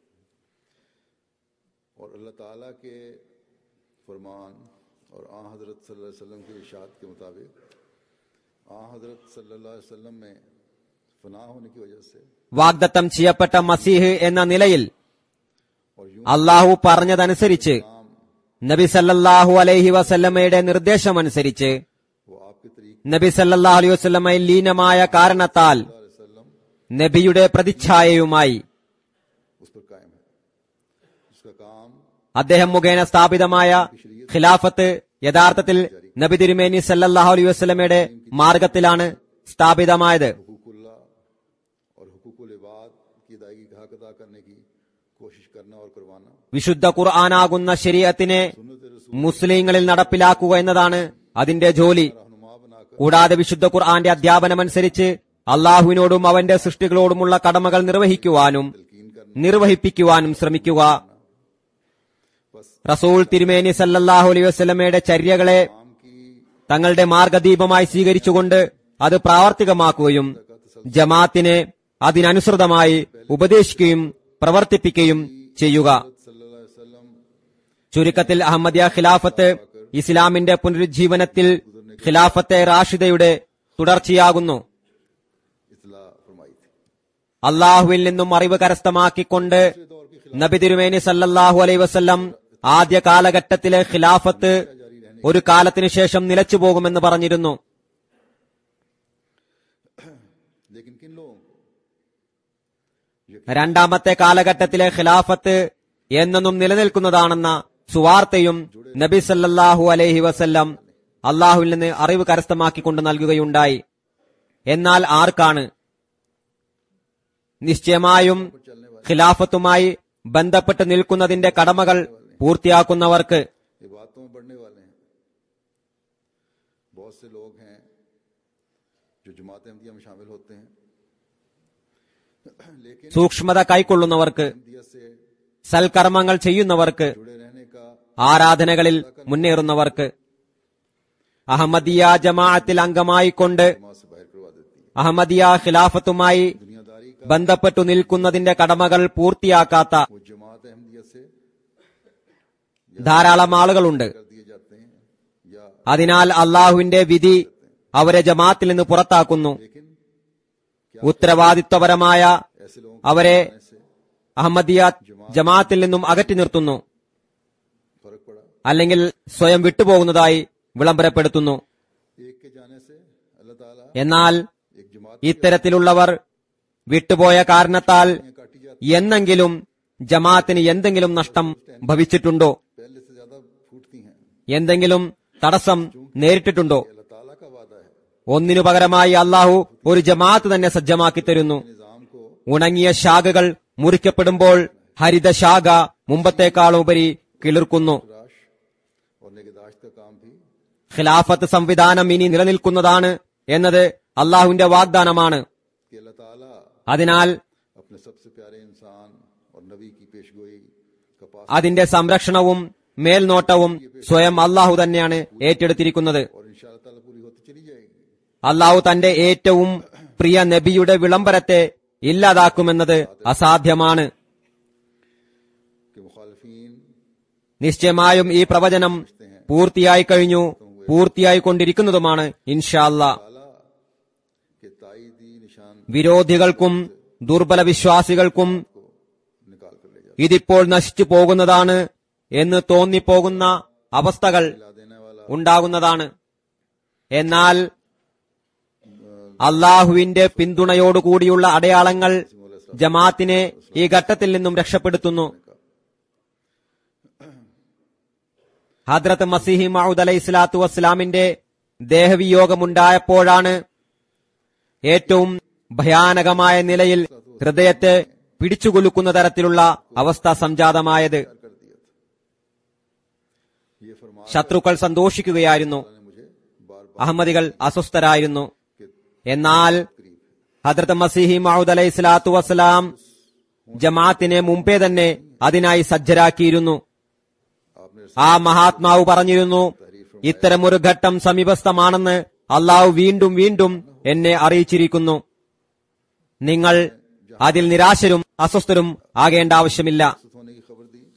और अल्लाह ताला के फरमान और आ हजरत सल्लल्लाहु अलैहि वसल्लम के इशाद के मुताबिक आ हजरत सल्लल्लाहु अलैहि वसल्लम में फना होने की वजह से വാഗ്ദത്തം ചെയ്യപ്പെട്ട മസീഹ് എന്ന നിലയിൽ और यूं അള്ളാഹു പറഞ്ഞതനുസരിച്ച് നബി സല്ലല്ലാഹു അലൈഹി വസല്ലമയുടെ നിർദ്ദേശമനുസരിച്ച് वो आपके तरीके നബി സല്ലല്ലാഹു അലൈഹി വസല്ലമയിൽ ലീനമായ കാരണത്താൽ वसल्लम നബിയുടെ പ്രതിച്ഛായയുമായി उस पर कायम है उसका काम അദ്ദേഹം മുഖേന സ്ഥാപിതമായ ഖിലാഫത്ത് യഥാർത്ഥത്തിൽ നബി തിരുമേനി സല്ലല്ലാഹു അലൈഹി വസല്ലമയുടെ മാർഗത്തിലാണ് സ്ഥാപിതമായത് हुकूकुल्ला और हुकूकुल इबाद की अदायगी का हक अदा करने की कोशिश करना और करवाना വിശുദ്ധ ഖുർആനാകുന്ന ശരീഅത്തിനെ सुन्नत रसूल മുസ്ലിങ്ങളിൽ നടപ്പിലാക്കുക എന്നതാണ് അതിന്റെ ജോലി रहनुमा बनाकर കൂടാതെ വിശുദ്ധ ഖുർആന്റെ അധ്യാപനമനുസരിച്ച് അള്ളാഹുവിനോടും അവന്റെ സൃഷ്ടികളോടുമുള്ള കടമകൾ നിർവഹിക്കുവാനും तलकीन करना നിർവഹിപ്പിക്കുവാനും ശ്രമിക്കുക बस റസൂൽ തിരുമേനി സല്ലല്ലാഹു അലൈഹി വസല്ലമയുടെ ചര്യകളെ काम की തങ്ങളുടെ മാർഗദീപമായി സ്വീകരിച്ചുകൊണ്ട് അത് പ്രാവർത്തികമാക്കുകയും ജമാത്തിനെ അതിനനുസൃതമായി ഉപദേശിക്കുകയും പ്രവർത്തിപ്പിക്കുകയും ചെയ്യുക सल्लल्लाहु अलैहि वसल्लम ചുരുക്കത്തിൽ അഹമ്മദിയ ഖിലാഫത്ത് ഇസ്ലാമിന്റെ പുനരുജ്ജീവനത്തിൽ ഖിലാഫത്തെ റാഷിദയുടെ തുടർച്ചയാകുന്നു इतला फरमाई थी അള്ളാഹുവിൽ നിന്നും അറിവ് കരസ്ഥമാക്കിക്കൊണ്ട് നബി തിരുമേനി സല്ലല്ലാഹു അലൈ വസല്ലം ആദ്യ കാലഘട്ടത്തിലെ ഖിലാഫത്ത് ഒരു കാലത്തിനു ശേഷം നിലച്ചു പോകുമെന്ന് പറഞ്ഞിരുന്നു लेकिन किन लोगों को രണ്ടാമത്തെ കാലഘട്ടത്തിലെ ഖിലാഫത്ത് എന്നെന്നും നിലനിൽക്കുന്നതാണെന്ന സുവാർത്തയും നബി സല്ലല്ലാഹു അലൈഹി വസല്ലം അള്ളാഹുവിൽ നിന്ന് അറിവ് കരസ്ഥമാക്കിക്കൊണ്ട് നൽകുകയുണ്ടായി എന്നാൽ ആർക്കാണ് നിശ്ചയമായും ഖിലാഫത്തുമായി ബന്ധപ്പെട്ട് നിൽക്കുന്നതിന്റെ കടമകൾ പൂർത്തിയാക്കുന്നവർക്ക് ये बातों में बढ़ने वाले हैं बहुत से लोग हैं जो जमात अहमदिया में शामिल होते हैं लेकिन സൂക്ഷ്മത കൈക്കൊള്ളുന്നവർക്ക് अहमदिया से സൽക്കർമ്മങ്ങൾ ചെയ്യുന്നവർക്ക് जुड़े रहने का ആരാധനകളിൽ മുന്നേറുന്നവർക്ക് അഹമ്മദിയ ജമാഅത്തിൽ അംഗമായിക്കൊണ്ട് जमात से बाहर करवा देती है അഹമ്മദിയ ഖിലാഫത്തുമായി दुनियादारी का ബന്ധപ്പെട്ടു നിൽക്കുന്നതിന്റെ കടമകൾ പൂർത്തിയാക്കാത്ത वो जमात अहमदिया से ധാരാളം ആളുകളുണ്ട് कर दिए जाते हैं या അതിനാൽ അള്ളാഹുവിന്റെ വിധി അവരെ ജമാത്തിൽ നിന്ന് പുറത്താക്കുന്നു लेकिन ഉത്തരവാദിത്വപരമായ ऐसे लोगों അവരെ को से അഹമ്മദിയ ജമാത്തിൽ നിന്നും അകറ്റി നിർത്തുന്നു फर्क पड़ा അല്ലെങ്കിൽ സ്വയം വിട്ടുപോകുന്നതായി വിളംബരപ്പെടുത്തുന്നു एक के जाने से अल्लाह ताला എന്നാൽ एक जमात ഇത്തരത്തിലുള്ളവർ വിട്ടുപോയ കാരണത്താൽ काटी जाती എന്നെങ്കിലും ജമാഅത്തിന് എന്തെങ്കിലും നഷ്ടം ഭവിച്ചിട്ടുണ്ടോ पहले से ज्यादा फूटती हैं എന്തെങ്കിലും തടസ്സം നേരിട്ടിട്ടുണ്ടോ अल्लाह ताला का वादा है ഒന്നിനു പകരമായി അള്ളാഹു ഒരു ജമാഅത്ത് തന്നെ സജ്ജമാക്കി തരുന്നു निजाम को ഉണങ്ങിയ ശാഖകൾ മുറിക്കപ്പെടുമ്പോൾ ഹരിത ശാഖ മുമ്പത്തേക്കാളുപരി കിളിർക്കുന്നു राश और निगहदाश्त का काम भी ഖിലാഫത്ത് സംവിധാനം ഇനി നിലനിൽക്കുന്നതാണ് എന്നത് അള്ളാഹുവിന്റെ വാഗ്ദാനമാണ് कि अल्लाह ताला അതിനാൽ अपने सबसे प्यारे इंसान और नबी की पेशगोई का पास അതിന്റെ സംരക്ഷണവും മേൽനോട്ടവും സ്വയം അള്ളാഹു തന്നെയാണ് ഏറ്റെടുത്തിരിക്കുന്നത് और इंशाअल्लाह ताला पूरी होती चली जाएगी അള്ളാഹു തന്റെ ഏറ്റവും പ്രിയ നബിയുടെ വിളംബരത്തെ ഇല്ലാതാക്കുമെന്നത് അസാധ്യമാണ് कि मुखालफीन നിശ്ചയമായും ഈ പ്രവചനം പൂർത്തിയായി കഴിഞ്ഞു പൂർത്തിയായി കൊണ്ടിരിക്കുന്നതുമാണ് ഇൻഷാല്ല ताला के ताईदी निशान വിരോധികൾക്കും ദുർബല വിശ്വാസികൾക്കും को निकाल कर ले जाता ഇതിപ്പോൾ നശിച്ചു പോകുന്നതാണ് എന്ന് തോന്നിപ്പോകുന്ന അവസ്ഥകൾ ला देने वाला ഉണ്ടാകുന്നതാണ് എന്നാൽ അള്ളാഹുവിന്റെ പിന്തുണയോടുകൂടിയുള്ള അടയാളങ്ങൾ ജമാത്തിനെ ഈ ഘട്ടത്തിൽ നിന്നും രക്ഷപ്പെടുത്തുന്നു ഹദ്രത്ത് മസിഹി മഹൂദ് അലൈഹി സ്വലാത്തു വസ്സലാമിന്റെ ദേഹവിയോഗമുണ്ടായപ്പോഴാണ് ഏറ്റവും ഭയാനകമായ നിലയിൽ ഹൃദയത്തെ പിടിച്ചുകൊലുക്കുന്ന തരത്തിലുള്ള അവസ്ഥ സംജാതമായത് कर दिया था ये फरमा ശത്രുക്കൾ സന്തോഷിക്കുകയായിരുന്നു ने मुझे बार बार അഹമ്മദികൾ അസ്വസ്ഥരായിരുന്നു के എന്നാൽ ഹദ്രത്ത് മസിഹി മഹൂദ് അലൈഹി സ്വലാത്തു വസ്സലാം ജമാഅത്തിനെ മുമ്പേ തന്നെ അതിനായി സജ്ജരാക്കിയിരുന്നു आपने ആ മഹാത്മാവ് പറഞ്ഞിരുന്നു ഇത്തരമൊരു ഘട്ടം സമീപസ്ഥമാണെന്ന് അള്ളാഹു വീണ്ടും വീണ്ടും എന്നെ അറിയിച്ചിരിക്കുന്നു നിങ്ങൾ അതിൽ നിരാശരും അസ്വസ്ഥരും ആകേണ്ട ആവശ്യമില്ല सुस्त होने की खबर दी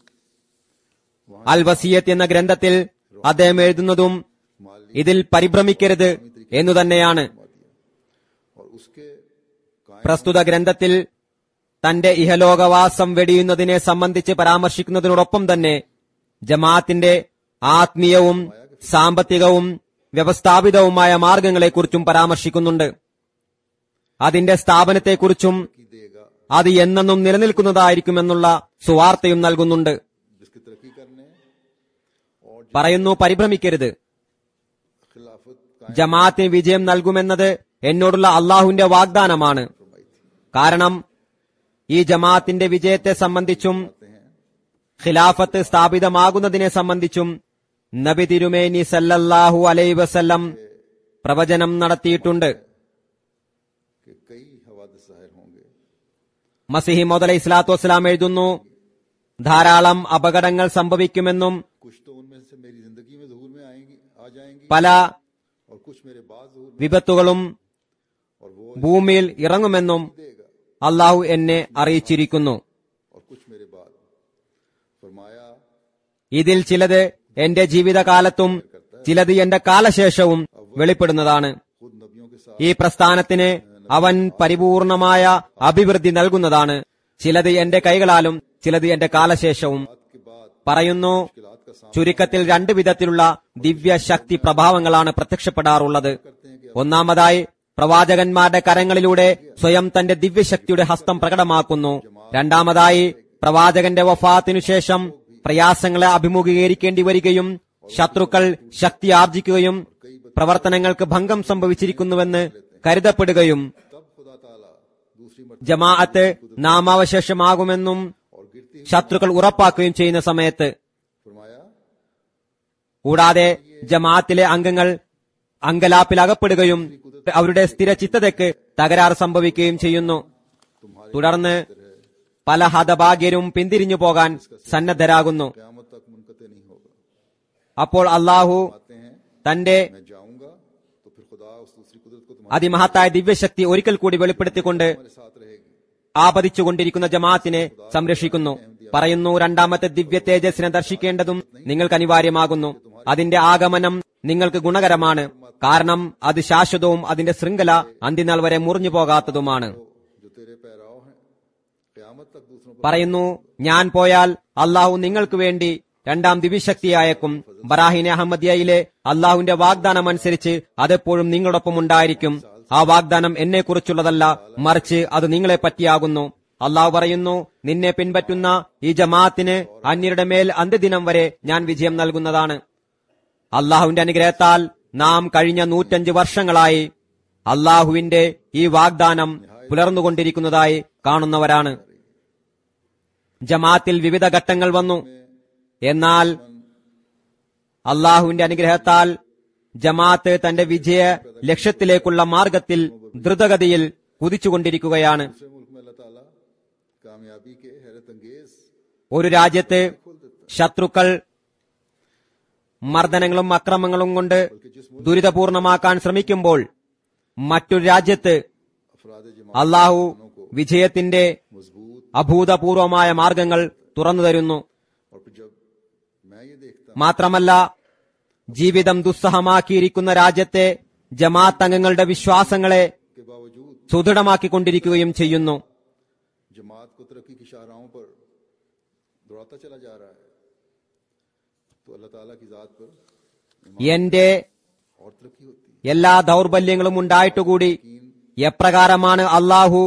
അൽ വസീയത്ത് എന്ന ഗ്രന്ഥത്തിൽ അദ്ദേഹം എഴുതുന്നതും माली ഇതിൽ പരിഭ്രമിക്കരുത് എന്നു തന്നെയാണ് और उसके कायम പ്രസ്തുത ഗ്രന്ഥത്തിൽ തന്റെ ഇഹലോകവാസം വെടിയുന്നതിനെ സംബന്ധിച്ച് പരാമർശിക്കുന്നതിനോടൊപ്പം തന്നെ ജമാഅത്തിന്റെ ആത്മീയവും സാമ്പത്തികവും വ്യവസ്ഥാപിതവുമായ മാർഗങ്ങളെക്കുറിച്ചും പരാമർശിക്കുന്നുണ്ട് അതിന്റെ സ്ഥാപനത്തെക്കുറിച്ചും की देगा അത് എന്നെന്നും നിലനിൽക്കുന്നതായിരിക്കുമെന്നുള്ള സുവാർത്തയും നൽകുന്നുണ്ട് जिसकी तरक्की करने और പറയുന്നു പരിഭ്രമിക്കരുത് खिलाफत कायम ജമാഅത്തിന് വിജയം നൽകുമെന്നത് എന്നോടുള്ള അള്ളാഹുവിന്റെ വാഗ്ദാനമാണ് फरमाई थी കാരണം ഈ ജമാഅത്തിന്റെ വിജയത്തെ സംബന്ധിച്ചും ഖിലാഫത്ത് സ്ഥാപിതമാകുന്നതിനെ സംബന്ധിച്ചും നബി തിരുമേനി സല്ലല്ലാഹു അലൈ വസല്ലം പ്രവചനം നടത്തിയിട്ടുണ്ട് कि कई हवादस जाहिर होंगे മസിഹി മോദ് ഇസ്ലാത്തു വസ്സലാം എഴുതുന്നു ധാരാളം അപകടങ്ങൾ സംഭവിക്കുമെന്നും कुछ तो उनमें से मेरी जिंदगी में जहूर में आएंगी आ जाएंगी പല और कुछ मेरे बाद जहूर में വിപത്തുകളും और वो ഭൂമിയിൽ ഇറങ്ങുമെന്നും देगा അള്ളാഹു എന്നെ അറിയിച്ചിരിക്കുന്നു और कुछ मेरे बाद फरमाया ഇതിൽ ചിലത് എന്റെ ജീവിതകാലത്തും ചിലത് എന്റെ കാലശേഷവും വെളിപ്പെടുന്നതാണ് खुद नबियों के साथ ഈ പ്രസ്ഥാനത്തിന് അവൻ പരിപൂർണമായ അഭിവൃദ്ധി നൽകുന്നതാണ് ചിലത് എന്റെ കൈകളാലും ചിലത് എന്റെ കാലശേഷവും के बाद പറയുന്നു मुश्किलात का सामना ചുരുക്കത്തിൽ രണ്ട് വിധത്തിലുള്ള ദിവ്യശക്തി പ്രഭാവങ്ങളാണ് പ്രത്യക്ഷപ്പെടാറുള്ളത് ഒന്നാമതായി പ്രവാചകന്മാരുടെ കരങ്ങളിലൂടെ സ്വയം തന്റെ ദിവ്യശക്തിയുടെ ഹസ്തം പ്രകടമാക്കുന്നു രണ്ടാമതായി പ്രവാചകന്റെ വഫാത്തിനു ശേഷം പ്രയാസങ്ങളെ അഭിമുഖീകരിക്കേണ്ടി വരികയും ശത്രുക്കൾ ശക്തി ആർജിക്കുകയും പ്രവർത്തനങ്ങൾക്ക് ഭംഗം സംഭവിച്ചിരിക്കുന്നുവെന്ന് കരുതപ്പെടുകയും तब खुदा ताला दूसरी मर्तबा ജമാഅത്ത് നാമാവശേഷമാകുമെന്നും और गिरती ശത്രുക്കൾ ഉറപ്പാക്കുകയും ചെയ്യുന്ന സമയത്ത് फरमाया കൂടാതെ ജമാഅത്തിലെ അംഗങ്ങൾ അങ്കലാപ്പിലകപ്പെടുകയും അവരുടെ സ്ഥിരചിത്തതയ്ക്ക് തകരാറ് സംഭവിക്കുകയും ചെയ്യുന്നു തുടർന്ന് പല ഹതഭാഗ്യരും പിന്തിരിഞ്ഞു പോകാൻ സന്നദ്ധരാകുന്നു क्यामत तक मुनकते नहीं होगा അപ്പോൾ അള്ളാഹു आते हैं തന്റെ मैं जाऊंगा तो फिर खुदा उस दूसरी कुदरत को तुम्हारे അതിമഹത്തായ ദിവ്യശക്തി ഒരിക്കൽ കൂടി വെളിപ്പെടുത്തിക്കൊണ്ട് साथ रहेगी ആപതിച്ചുകൊണ്ടിരിക്കുന്ന ജമാഅത്തിനെ സംരക്ഷിക്കുന്നു പറയുന്നു രണ്ടാമത്തെ ദിവ്യ തേജസ്സിനെ ദർശിക്കേണ്ടതും നിങ്ങൾക്ക് അനിവാര്യമാകുന്നു അതിന്റെ ആഗമനം നിങ്ങൾക്ക് ഗുണകരമാണ് കാരണം അത് ശാശ്വതവും അതിന്റെ ശൃംഖല അന്ത്യനാൾ വരെ മുറിഞ്ഞു പോകാത്തതുമാണ് जो तेरे पैराव हैं क्यामत तक दूसरों पर പറയുന്നു ഞാൻ പോയാൽ അള്ളാഹു നിങ്ങൾക്ക് വേണ്ടി രണ്ടാം ദിവ്യശക്തി അയക്കും ബറാഹിനെ അഹമ്മദിയയിലെ അള്ളാഹുവിന്റെ വാഗ്ദാനം അനുസരിച്ച് അതെപ്പോഴും നിങ്ങളോടൊപ്പം ഉണ്ടായിരിക്കും ആ വാഗ്ദാനം എന്നെക്കുറിച്ചുള്ളതല്ല മറിച്ച് അത് നിങ്ങളെ പറ്റിയാകുന്നു അള്ളാഹു പറയുന്നു നിന്നെ പിൻപറ്റുന്ന ഈ ജമാഅത്തിന് അന്യരുടെ മേൽ അന്ത്യദിനം വരെ ഞാൻ വിജയം നൽകുന്നതാണ് അള്ളാഹുവിന്റെ അനുഗ്രഹത്താൽ നാം കഴിഞ്ഞ നൂറ്റഞ്ച് വർഷങ്ങളായി അള്ളാഹുവിന്റെ ഈ വാഗ്ദാനം പുലർന്നുകൊണ്ടിരിക്കുന്നതായി കാണുന്നവരാണ് ജമാത്തിൽ വിവിധ ഘട്ടങ്ങൾ വന്നു എന്നാൽ അള്ളാഹുവിന്റെ അനുഗ്രഹത്താൽ ജമാഅത്ത് തന്റെ വിജയ ലക്ഷ്യത്തിലേക്കുള്ള മാർഗത്തിൽ ദ്രുതഗതിയിൽ കുതിച്ചുകൊണ്ടിരിക്കുകയാണ് दूसरे मुल्क में अल्लाह ताला कामयाबी के हैरत अंगेज ഒരു രാജ്യത്ത് ശത്രുക്കൾ മർദ്ദനങ്ങളും അക്രമങ്ങളും കൊണ്ട് ദുരിതപൂർണമാക്കാൻ ശ്രമിക്കുമ്പോൾ മറ്റൊരു രാജ്യത്ത് अफराद जमा അള്ളാഹു വിജയത്തിന്റെ मजबूत അഭൂതപൂർവമായ മാർഗങ്ങൾ തുറന്നു തരുന്നു और फिर जब मैं ये देखता മാത്രമല്ല ജീവിതം ദുസ്സഹമാക്കിയിരിക്കുന്ന രാജ്യത്തെ ജമാഅത്ത് അംഗങ്ങളുടെ വിശ്വാസങ്ങളെ के बावजूद സുദൃഢമാക്കിക്കൊണ്ടിരിക്കുകയും ചെയ്യുന്നു जमात को तरक्की की शाहराहों पर दौड़ाता चला जा रहा है तो अल्लाह ताला की जात पर എന്റെ और तरक्की होती है എല്ലാ ദൗർബല്യങ്ങളും ഉണ്ടായിട്ടുകൂടി എപ്രകാരമാണ് അള്ളാഹു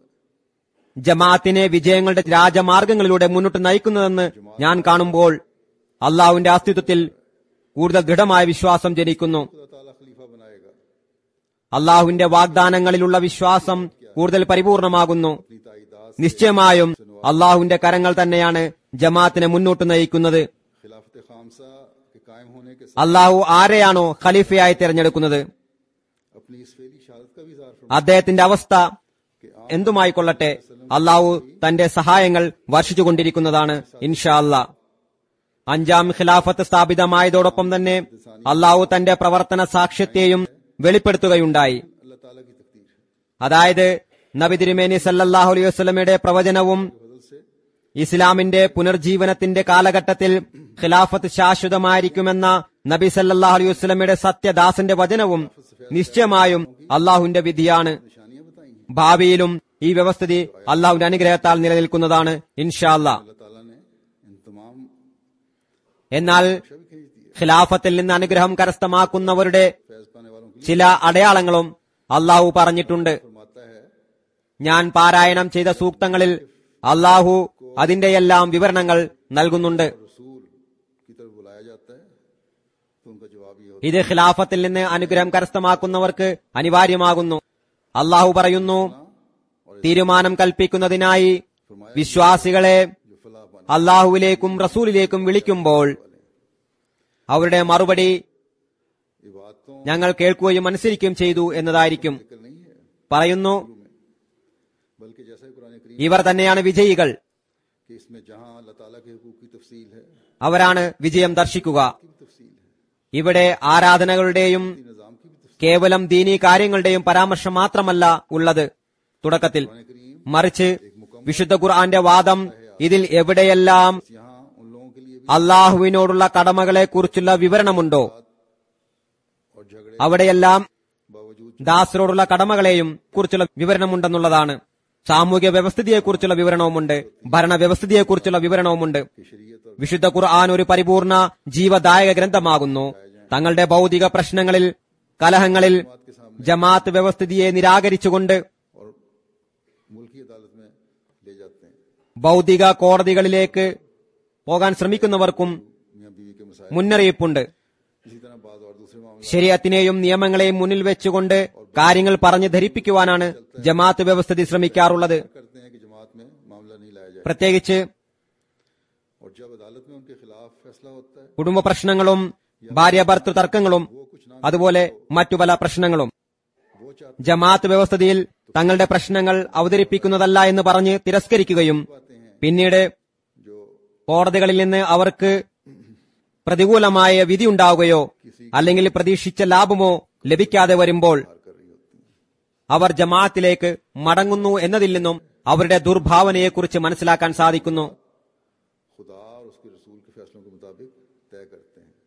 ജമാഅത്തിനെ വിജയങ്ങളുടെ രാജമാർഗങ്ങളിലൂടെ മുന്നോട്ട് നയിക്കുന്നതെന്ന് ഞാൻ കാണുമ്പോൾ അള്ളാഹുവിന്റെ അസ്തിത്വത്തിൽ കൂടുതൽ ദൃഢമായ വിശ്വാസം ജനിക്കുന്നു खुदा ताला खलीफा बनाएगा അള്ളാഹുവിന്റെ വാഗ്ദാനങ്ങളിലുള്ള വിശ്വാസം കൂടുതൽ പരിപൂർണമാകുന്നു अपनी ताईदाद നിശ്ചയമായും അള്ളാഹുവിന്റെ കരങ്ങൾ തന്നെയാണ് ജമാഅത്തിനെ മുന്നോട്ട് നയിക്കുന്നത് खिलाफत खामसा के कायम होने के साथ അള്ളാഹു ആരെയാണോ ഖലീഫയായി തിരഞ്ഞെടുക്കുന്നത് अपनी इस फेली शहादत का भी इजहार അദ്ദേഹത്തിന്റെ അവസ്ഥ എന്തുമായിക്കൊള്ളട്ടെ അള്ളാഹു തന്റെ സഹായങ്ങൾ വർഷിച്ചുകൊണ്ടിരിക്കുന്നതാണ് ഇൻഷാ അല്ലാ അഞ്ചാം ഖിലാഫത്ത് സ്ഥാപിതമായതോടൊപ്പം തന്നെ അള്ളാഹു തന്റെ പ്രവർത്തന സാക്ഷ്യത്തെയും വെളിപ്പെടുത്തുകയുണ്ടായി अल्लाह ताला की तकदीर है അതായത് നബി തിരുമേനി സല്ലല്ലാഹു അലൈഹി വസല്ലമയുടെ പ്രവചനവും ഇസ്ലാമിന്റെ പുനർജീവനത്തിന്റെ കാലഘട്ടത്തിൽ ഖിലാഫത്ത് ശാശ്വതമായിരിക്കുമെന്ന നബി സല്ലല്ലാഹു അലൈഹി വസല്ലമയുടെ സത്യദാസന്റെ വചനവും നിശ്ചയമായും അള്ളാഹുവിന്റെ വിധിയാണ് निशानियां बताई हैं ഭാവിയിലും ഈ വ്യവസ്ഥിതി അള്ളാഹുവിന്റെ അനുഗ്രഹത്താൽ നിലനിൽക്കുന്നതാണ് ഇൻഷാ അല്ലാ अल्लाह ताला ने इन तमाम എന്നാൽ भी खींच दिया ഖിലാഫത്തിൽ നിന്ന് അനുഗ്രഹം കരസ്ഥമാക്കുന്നവരുടെ फैज पाने वालों के लिए ചില അടയാളങ്ങളും അള്ളാഹു പറഞ്ഞിട്ടുണ്ട് फरमाता है ഞാൻ പാരായണം ചെയ്ത സൂക്തങ്ങളിൽ അള്ളാഹു അതിന്റെയെല്ലാം വിവരണങ്ങൾ നൽകുന്നുണ്ട് रसूल की तरफ बुलाया जाता है तो उनका जवाब ये होता ഇത് ഖിലാഫത്തിൽ നിന്ന് അനുഗ്രഹം കരസ്ഥമാക്കുന്നവർക്ക് അനിവാര്യമാകുന്നു അള്ളാഹു പറയുന്നു തീരുമാനം കൽപ്പിക്കുന്നതിനായി വിശ്വാസികളെ है जो फलाह पाने അള്ളാഹുവിലേക്കും റസൂലിലേക്കും വിളിക്കുമ്പോൾ അവരുടെ മറുപടി ये बातों ഞങ്ങൾ കേൾക്കുകയും അനുസരിക്കുകയും ചെയ്തു എന്നതായിരിക്കും जिक्र नहीं है പറയുന്നു बल्कि जैसा ही कुरान करीम ഇവർ തന്നെയാണ് വിജയികൾ कि इसमें जहां अल्लाह ताला के हुकूक की तफसील है അവരാണ് വിജയം ദർശിക്കുക की भी तफसील है ഇവിടെ ആരാധനകളുടെയും निजाम की भी तफसील കേവലം ദീനീ കാര്യങ്ങളുടെയും പരാമർശം മാത്രമല്ല ഉള്ളത് തുടക്കത്തിൽ മറിച്ച് വിശുദ്ധ ഖുർആന്റെ വാദം ഇതിൽ എവിടെയെല്ലാം यहाँ उन लोगों के लिए भी അള്ളാഹുവിനോടുള്ള കടമകളെ കുറിച്ചുള്ള വിവരണമുണ്ടോ और झगड़े അവിടെയെല്ലാം बावजूद ദാസരോടുള്ള കടമകളെയും കുറിച്ചുള്ള വിവരണമുണ്ടെന്നുള്ളതാണ് സാമൂഹ്യ വ്യവസ്ഥിതിയെക്കുറിച്ചുള്ള വിവരണവുമുണ്ട് ഭരണവ്യവസ്ഥിതിയെക്കുറിച്ചുള്ള വിവരണവുമുണ്ട് की शरीयत और വിശുദ്ധ ഖുർആൻ ഒരു പരിപൂർണ ജീവദായക ഗ്രന്ഥമാകുന്നു തങ്ങളുടെ ഭൗതിക പ്രശ്നങ്ങളിൽ കലഹങ്ങളിൽ ജമാഅത്ത് വ്യവസ്ഥിതിയെ നിരാകരിച്ചുകൊണ്ട് और मुल्की अदालत में ले जाते हैं ഭൗതിക കോടതികളിലേക്ക് പോകാൻ ശ്രമിക്കുന്നവർക്കും मियाँ बीवी के मसाइल മുന്നറിയിപ്പുണ്ട് इसी तरह बाद और दूसरे मामले ശരീഅത്തിനെയും നിയമങ്ങളെയും മുന്നിൽ വെച്ചുകൊണ്ട് കാര്യങ്ങൾ പറഞ്ഞ് ധരിപ്പിക്കുവാനാണ് ജമാഅത്ത് വ്യവസ്ഥിതി ശ്രമിക്കാറുള്ളത് करते हैं कि जमात में मामला नहीं लाया जाए പ്രത്യേകിച്ച് और जब अदालत में उनके खिलाफ फैसला होता है കുടുംബ പ്രശ്നങ്ങളും ഭാര്യ ഭർത്തൃ തർക്കങ്ങളും അതുപോലെ മറ്റു പല പ്രശ്നങ്ങളും वो चाहते ജമാഅത്ത് വ്യവസ്ഥിതിയിൽ തങ്ങളുടെ പ്രശ്നങ്ങൾ അവതരിപ്പിക്കുന്നതല്ല എന്ന് പറഞ്ഞ് തിരസ്കരിക്കുകയും പിന്നീട് जो കോടതികളിൽ നിന്ന് അവർക്ക് പ്രതികൂലമായ വിധി ഉണ്ടാവുകയോ അല്ലെങ്കിൽ പ്രതീക്ഷിച്ച ലാഭമോ ലഭിക്കാതെ വരുമ്പോൾ कर रही होती हैं അവർ ജമാഅത്തിലേക്ക് മടങ്ങുന്നു എന്നതിൽ നിന്നും അവരുടെ ദുർഭാവനയെക്കുറിച്ച് മനസ്സിലാക്കാൻ സാധിക്കുന്നു खुदा और उसके रसूल के फैसलों के मुताबिक तय करते हैं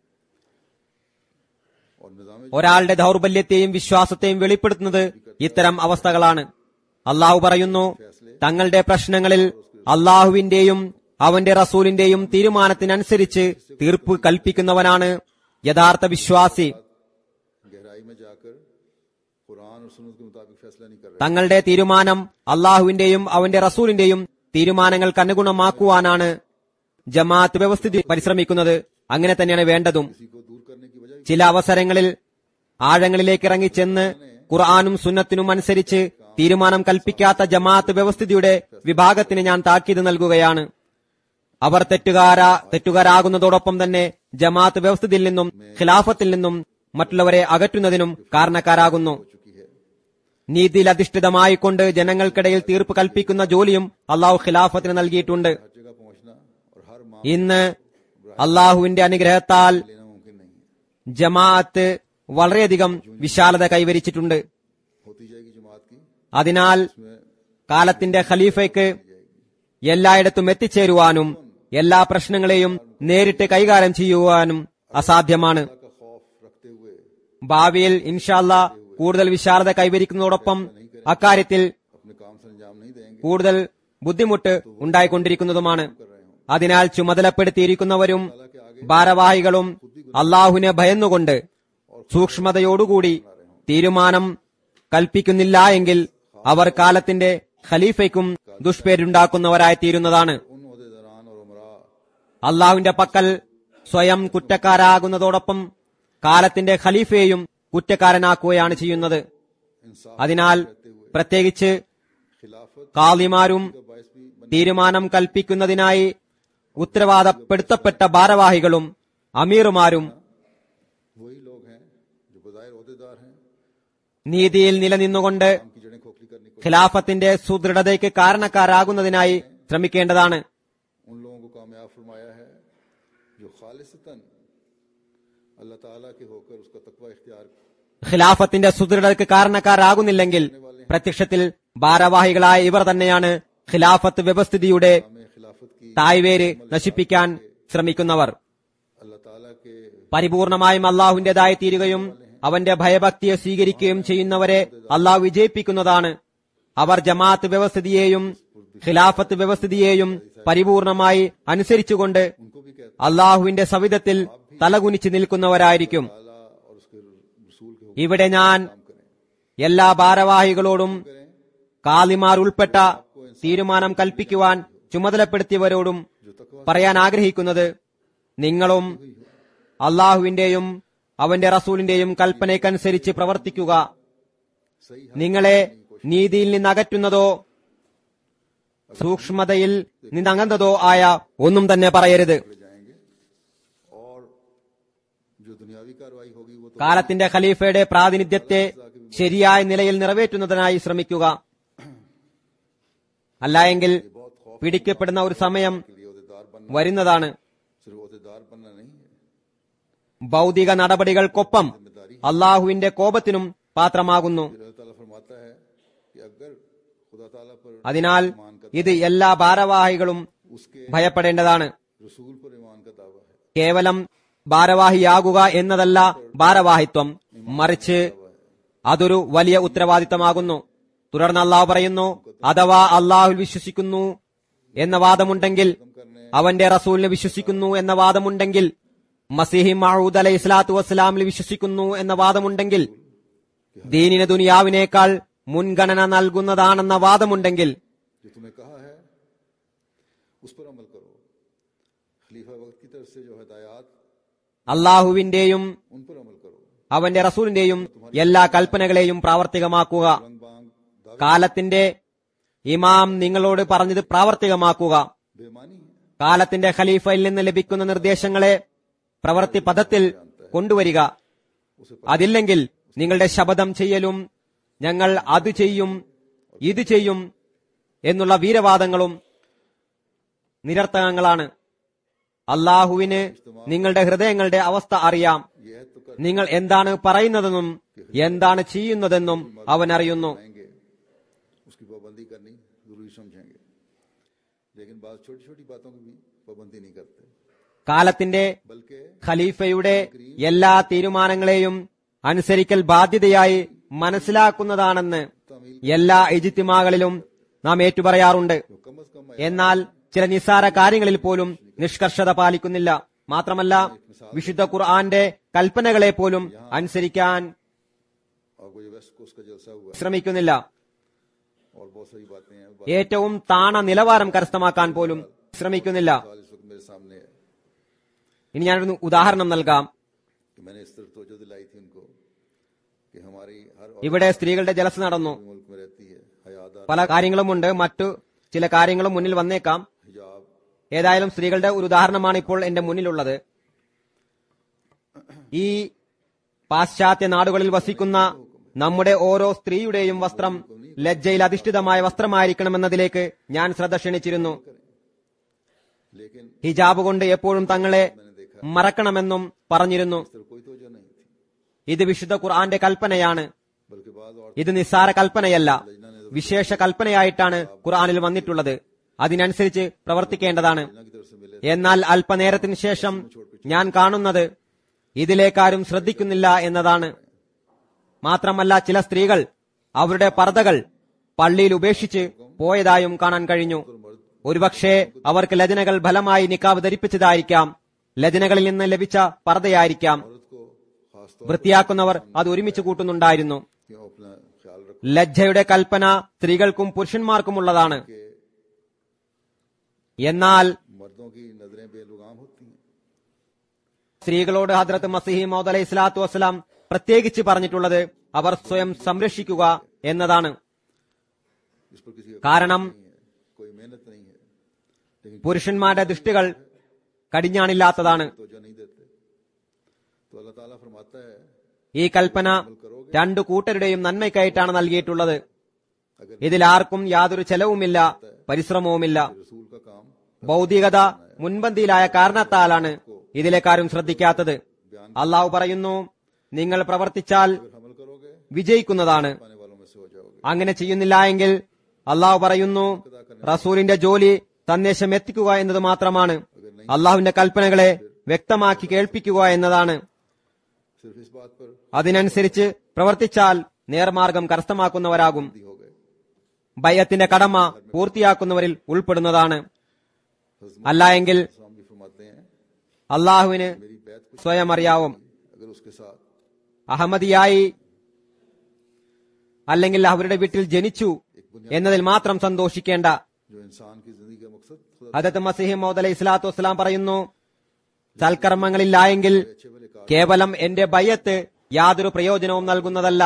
और निजाम ഒരാളുടെ ദൗർബല്യത്തെയും വിശ്വാസത്തെയും വെളിപ്പെടുത്തുന്നത് ഇത്തരം അവസ്ഥകളാണ് അള്ളാഹു പറയുന്നു തങ്ങളുടെ പ്രശ്നങ്ങളിൽ അള്ളാഹുവിന്റെയും അവന്റെ റസൂലിന്റെയും തീരുമാനത്തിനനുസരിച്ച് തീർപ്പ് കൽപ്പിക്കുന്നവനാണ് യഥാർത്ഥ വിശ്വാസി गहराई में जाकर कुरान और सुन्नत के मुताबिक फैसला नहीं कर रहे തങ്ങളുടെ തീരുമാനം അള്ളാഹുവിന്റെയും അവന്റെ റസൂലിന്റെയും തീരുമാനങ്ങൾക്ക് അനുഗുണമാക്കുവാനാണ് ജമാഅത്ത് വ്യവസ്ഥിതി പരിശ്രമിക്കുന്നത് അങ്ങനെ തന്നെയാണ് വേണ്ടതും किसी को दूर करने की वजह ചില അവസരങ്ങളിൽ ആഴങ്ങളിലേക്ക് ഇറങ്ങിച്ചെന്ന് ഖുർആാനും സുന്നത്തിനും അനുസരിച്ച് തീരുമാനം കൽപ്പിക്കാത്ത ജമാഅത്ത് വ്യവസ്ഥിതിയുടെ വിഭാഗത്തിന് ഞാൻ താക്കീത് നൽകുകയാണ് അവർ തെറ്റുകാരാ തെറ്റുകാരാകുന്നതോടൊപ്പം തന്നെ ജമാഅത്ത് വ്യവസ്ഥിതിയിൽ നിന്നും ഖിലാഫത്തിൽ നിന്നും മറ്റുള്ളവരെ അകറ്റുന്നതിനും കാരണക്കാരാകുന്നു चुकी है നീതിയിൽ അധിഷ്ഠിതമായിക്കൊണ്ട് ജനങ്ങൾക്കിടയിൽ തീർപ്പ് കൽപ്പിക്കുന്ന ജോലിയും അള്ളാഹു ഖിലാഫത്തിന് നൽകിയിട്ടുണ്ട് हर जगह पहुंचना और हर माँ ഇന്ന് അള്ളാഹുവിന്റെ അനുഗ്രഹത്താൽ लेना मुमकिन नहीं है ജമാഅത്ത് വളരെയധികം വിശാലത കൈവരിച്ചിട്ടുണ്ട് होती जाएगी जमात की അതിനാൽ इसमें കാലത്തിന്റെ ഖലീഫയ്ക്ക് എല്ലായിടത്തും എത്തിച്ചേരുവാനും എല്ലാ പ്രശ്നങ്ങളെയും നേരിട്ട് കൈകാര്യം ചെയ്യുവാനും അസാധ്യമാണ് का खौफ रखते हुए ഭാവിയിൽ ഇൻഷാല്ല കൂടുതൽ വിശാലത കൈവരിക്കുന്നതോടൊപ്പം അക്കാര്യത്തിൽ अपने काम से अंजाम नहीं देंगे കൂടുതൽ ബുദ്ധിമുട്ട് ഉണ്ടായിക്കൊണ്ടിരിക്കുന്നതുമാണ് അതിനാൽ ചുമതലപ്പെടുത്തിയിരിക്കുന്നവരും ഭാരവാഹികളും അള്ളാഹുവിനെ ഭയന്നുകൊണ്ട് സൂക്ഷ്മതയോടുകൂടി തീരുമാനം കൽപ്പിക്കുന്നില്ല എങ്കിൽ അവർ കാലത്തിന്റെ ഖലീഫയ്ക്കും ദുഷ്പേരുണ്ടാക്കുന്നവരായി തീരുന്നതാണ് उन अहदेदारान और उमरा അള്ളാഹുവിന്റെ പക്കൽ സ്വയം കുറ്റക്കാരാകുന്നതോടൊപ്പം കാലത്തിന്റെ ഖലീഫയെയും കുറ്റക്കാരനാക്കുകയാണ് ചെയ്യുന്നത് इंसाफ അതിനാൽ പ്രത്യേകിച്ച് खिलाफत കാളിമാരും का बायस भी बन തീരുമാനം കൽപ്പിക്കുന്നതിനായി ഉത്തരവാദപ്പെടുത്തപ്പെട്ട ഭാരവാഹികളും അമീറുമാരും वही लोग हैं जो बजाय अहदेदार हैं നീതിയിൽ നിലനിന്നുകൊണ്ട് काम की जड़ें खोखली करने को ഖിലാഫത്തിന്റെ സുദൃഢതയ്ക്ക് കാരണക്കാരാകുന്നതിനായി ശ്രമിക്കേണ്ടതാണ് उन लोगों को कामयाब फरमाया है जो खालिसतन अल्लाह ताला के होकर उसका तकवा इख्तियार ഖിലാഫത്തിന്റെ സുദൃഢതയ്ക്ക് കാരണക്കാരാകുന്നില്ലെങ്കിൽ പ്രത്യക്ഷത്തിൽ ഭാരവാഹികളായ ഇവർ തന്നെയാണ് ഖിലാഫത്ത് വ്യവസ്ഥിതിയുടെ में खिलाफत की തായ്വേര് നശിപ്പിക്കാൻ ശ്രമിക്കുന്നവർ अल्लाह ताला के പരിപൂർണമായും അള്ളാഹുവിന്റേതായി തീരുകയും അവന്റെ ഭയഭക്തിയെ സ്വീകരിക്കുകയും ചെയ്യുന്നവരെ അള്ളാഹു വിജയിപ്പിക്കുന്നതാണ് അവർ ജമാഅത്ത് വ്യവസ്ഥിതിയെയും ഖിലാഫത്ത് വ്യവസ്ഥിതിയെയും പരിപൂർണമായി അനുസരിച്ചുകൊണ്ട് उनको भी कहता അള്ളാഹുവിന്റെ സവിധത്തിൽ തലകുനിച്ച് നിൽക്കുന്നവരായിരിക്കും ताला और उसके रसूल के ഇവിടെ ഞാൻ എല്ലാ ഭാരവാഹികളോടും കാലിമാർ ഉൾപ്പെട്ട തീരുമാനം കൽപ്പിക്കുവാൻ ചുമതലപ്പെടുത്തിയവരോടും പറയാൻ ആഗ്രഹിക്കുന്നത് നിങ്ങളും അള്ളാഹുവിന്റെയും അവന്റെ റസൂലിന്റെയും കൽപ്പനയ്ക്കനുസരിച്ച് പ്രവർത്തിക്കുക सही നിങ്ങളെ നീതിയിൽ നിന്ന് അകറ്റുന്നതോ സൂക്ഷ്മതയിൽ നിന്നകന്നതോ ആയ ഒന്നും തന്നെ പറയരുത് ले जाएंगे और जो दुनियावी कार्रवाई होगी वो तो കാലത്തിന്റെ ഖലീഫയുടെ പ്രാതിനിധ്യത്തെ ശരിയായ നിലയിൽ നിറവേറ്റുന്നതിനായി ശ്രമിക്കുക അല്ല എങ്കിൽ പിടിക്കപ്പെടുന്ന ഒരു സമയം के लिए अहदेदार बनना വരുന്നതാണ് सिर्फ अहदेदार बनना नहीं है ഭൗതിക നടപടികൾക്കൊപ്പം അള്ളാഹുവിന്റെ കോപത്തിനും പാത്രമാകുന്നു फिर अल्लाह ताला फरमाता है कि अगर खुदा ताला पर അതിനാൽ ഇത് എല്ലാ ഭാരവാഹികളും उसके ഭയപ്പെടേണ്ടതാണ് रसूल पर ईमान का दावा है കേവലം ഭാരവാഹിയാകുക എന്നതല്ല ഭാരവാഹിത്വം മറിച്ച് അതൊരു വലിയ ഉത്തരവാദിത്തമാകുന്നു തുടർന്ന് അള്ളാഹു പറയുന്നു അഥവാ അള്ളാഹുൽ വിശ്വസിക്കുന്നു എന്ന വാദമുണ്ടെങ്കിൽ അവന്റെ റസൂലിനെ വിശ്വസിക്കുന്നു എന്ന വാദമുണ്ടെങ്കിൽ മസിഹി മഹൂദ് അലൈഹി സ്വലാത്തു വസ്സലാമിൽ വിശ്വസിക്കുന്നു എന്ന വാദമുണ്ടെങ്കിൽ ദീനിന് ദുനിയാവിനേക്കാൾ മുൻഗണന നൽകുന്നതാണെന്ന വാദമുണ്ടെങ്കിൽ जो तुम्हें कहा है उस पर अमल करो खलीफा वक्त की तरफ से जो हदायत അള്ളാഹുവിന്റെയും उन पर अमल करो അവന്റെ റസൂലിന്റെയും എല്ലാ കൽപ്പനകളെയും പ്രാവർത്തികമാക്കുക रंग बांग दावे കാലത്തിന്റെ ഇമാം നിങ്ങളോട് പറഞ്ഞത് പ്രാവർത്തികമാക്കുക बेमानी है കാലത്തിന്റെ ഖലീഫയിൽ നിന്ന് ലഭിക്കുന്ന നിർദ്ദേശങ്ങളെ പ്രവൃത്തി പദത്തിൽ കൊണ്ടുവരിക അതില്ലെങ്കിൽ നിങ്ങളുടെ ശപഥം ചെയ്യലും ഞങ്ങൾ അത് ചെയ്യും ഇത് ചെയ്യും എന്നുള്ള വീരവാദങ്ങളും നിരർത്ഥകങ്ങളാണ് അള്ളാഹുവിന് നിങ്ങളുടെ ഹൃദയങ്ങളുടെ അവസ്ഥ അറിയാം यह तो कर നിങ്ങൾ എന്താണ് പറയുന്നതെന്നും എന്താണ് ചെയ്യുന്നതെന്നും അവൻ അറിയുന്നു पाएंगे उसकी पाबंदी करनी जरूरी समझेंगे लेकिन बात छोटी छोटी बातों की भी पाबंदी नहीं करते കാലത്തിന്റെ बल्कि ഖലീഫയുടെ എല്ലാ തീരുമാനങ്ങളെയും അനുസരിക്കൽ ബാധ്യതയായി മനസ്സിലാക്കുന്നതാണെന്ന് എല്ലാ ഇജിത്തിമാകളിലും നാം ഏറ്റുപറയാറുണ്ട് जो कम अज कम എന്നാൽ ചില നിസ്സാര കാര്യങ്ങളിൽ പോലും നിഷ്കർഷത പാലിക്കുന്നില്ല മാത്രമല്ല വിശുദ്ധ ഖുർആന്റെ കൽപ്പനകളെ പോലും അനുസരിക്കാൻ आपको जो वेस्ट कोस्ट का जलसा हुआ ശ്രമിക്കുന്നില്ല और बहुत सारी बातें हैं ഏറ്റവും താണ നിലവാരം കരസ്ഥമാക്കാൻ പോലും ശ്രമിക്കുന്നില്ല सवाल इस वक्त मेरे सामने है ഇനി ഞാനൊരു ഉദാഹരണം നൽകാം कि मैंने इस तरफ तोजो दिलाई थी उनको कि हमारी हर ഇവിടെ സ്ത്രീകളുടെ ജലസ നടന്നു मुल्क में रहती है പല കാര്യങ്ങളുമുണ്ട് മറ്റു ചില കാര്യങ്ങളും മുന്നിൽ വന്നേക്കാം हिजाब ഏതായാലും സ്ത്രീകളുടെ ഒരു ഉദാഹരണമാണ് ഇപ്പോൾ എന്റെ മുന്നിലുള്ളത് ഈ പാശ്ചാത്യ നാടുകളിൽ വസിക്കുന്ന നമ്മുടെ ഓരോ സ്ത്രീയുടെയും വസ്ത്രം ലജ്ജയിൽ അധിഷ്ഠിതമായ വസ്ത്രമായിരിക്കണമെന്നതിലേക്ക് ഞാൻ ശ്രദ്ധ ക്ഷണിച്ചിരുന്നു लेकिन ഹിജാബ് കൊണ്ട് എപ്പോഴും തങ്ങളെ മറക്കണമെന്നും പറഞ്ഞിരുന്നു सिर्फ कोई तो नहीं थी ഇത് വിശുദ്ധ ഖുർആന്റെ കൽപ്പനയാണ് बल्कि बाद और ഇത് നിസ്സാര കൽപ്പനയല്ല വിശേഷ കൽപ്പനയായിട്ടാണ് ഖുർആനിൽ വന്നിട്ടുള്ളത് അതിനനുസരിച്ച് പ്രവർത്തിക്കേണ്ടതാണ് की तरफ से मिले എന്നാൽ അല്പനേരത്തിന് ശേഷം ഞാൻ കാണുന്നത് ഇതിലേക്കാരും ശ്രദ്ധിക്കുന്നില്ല എന്നതാണ് മാത്രമല്ല ചില സ്ത്രീകൾ അവരുടെ പർദ്ദകൾ പള്ളിയിൽ ഉപേക്ഷിച്ച് പോയതായും കാണാൻ കഴിഞ്ഞു ഒരുപക്ഷെ അവർക്ക് ലജനകൾ ഫലമായി നിക്കാബ് ധരിപ്പിച്ചതായിരിക്കാം ലജനകളിൽ നിന്ന് ലഭിച്ച പർദ്ദയായിരിക്കാം औरत को खास तौर വൃത്തിയാക്കുന്നവർ അത് ഒരുമിച്ച് കൂട്ടുന്നുണ്ടായിരുന്നു कि वो अपना ख्याल रख ലജ്ജയുടെ കൽപ്പന സ്ത്രീകൾക്കും പുരുഷന്മാർക്കുമുള്ളതാണ് के എന്നാൽ मर्दों की नजरें बेलुगाम होती हैं സ്ത്രീകളോട് ഹദ്രത്ത് മസിഹി മൗദ് അലൈഹി സ്വലാത്തു വസ്സലാം പ്രത്യേകിച്ച് പറഞ്ഞിട്ടുള്ളത് അവർ സ്വയം സംരക്ഷിക്കുക എന്നതാണ് इस पर किसी का കാരണം नहीं है कोई मेहनत नहीं है लेकिन പുരുഷന്മാരുടെ ദൃഷ്ടികൾ കടിഞ്ഞാണില്ലാത്തതാണ് तो जो नहीं देते तो अल्लाह ताला फरमाता है ഈ കൽപ്പന രണ്ടു കൂട്ടരുടെയും നന്മയ്ക്കായിട്ടാണ് നൽകിയിട്ടുള്ളത് अगर ഇതിൽ ആർക്കും യാതൊരു ചെലവുമില്ല പരിശ്രമവുമില്ല रसूल का काम ഭൗതികത മുൻപന്തിയിലായ കാരണത്താലാണ് ഇതിലേക്കാരും ശ്രദ്ധിക്കാത്തത് അള്ളാഹു പറയുന്നു നിങ്ങൾ പ്രവർത്തിച്ചാൽ अगर हमल करोगे വിജയിക്കുന്നതാണ് पाने वालों में से हो जाओगे അങ്ങനെ ചെയ്യുന്നില്ല എങ്കിൽ അള്ളാഹു പറയുന്നു റസൂലിന്റെ ജോലി സന്ദേശം എത്തിക്കുക എന്നത് മാത്രമാണ് അള്ളാഹുവിന്റെ കൽപ്പനകളെ വ്യക്തമാക്കി കേൾപ്പിക്കുക എന്നതാണ് सिर्फ इस बात पर അതിനനുസരിച്ച് പ്രവർത്തിച്ചാൽ നേർമാർഗം കരസ്ഥമാക്കുന്നവരാകും दी हो गए ബയ്യത്തിന്റെ കടമ പൂർത്തിയാക്കുന്നവരിൽ ഉൾപ്പെടുന്നതാണ് അല്ല എങ്കിൽ हम भी फरमाते हैं അള്ളാഹുവിന് मेरी बैत कुछ സ്വയം അറിയാവും अगर उसके साथ അഹമ്മദിയായി അല്ലെങ്കിൽ അവരുടെ വീട്ടിൽ ജനിച്ചു എന്നതിൽ മാത്രം സന്തോഷിക്കേണ്ട जो इंसान की जिंदगी का मकसद खुदा ഹദത്ത് മസിഹി മൗദ് അലൈഹി സ്വലാത്തു വസ്സലാം പറയുന്നു സൽക്കർമ്മങ്ങളില്ലായെങ്കിൽ കേവലം എന്റെ ബയ്യത്ത് യാതൊരു പ്രയോജനവും നൽകുന്നതല്ല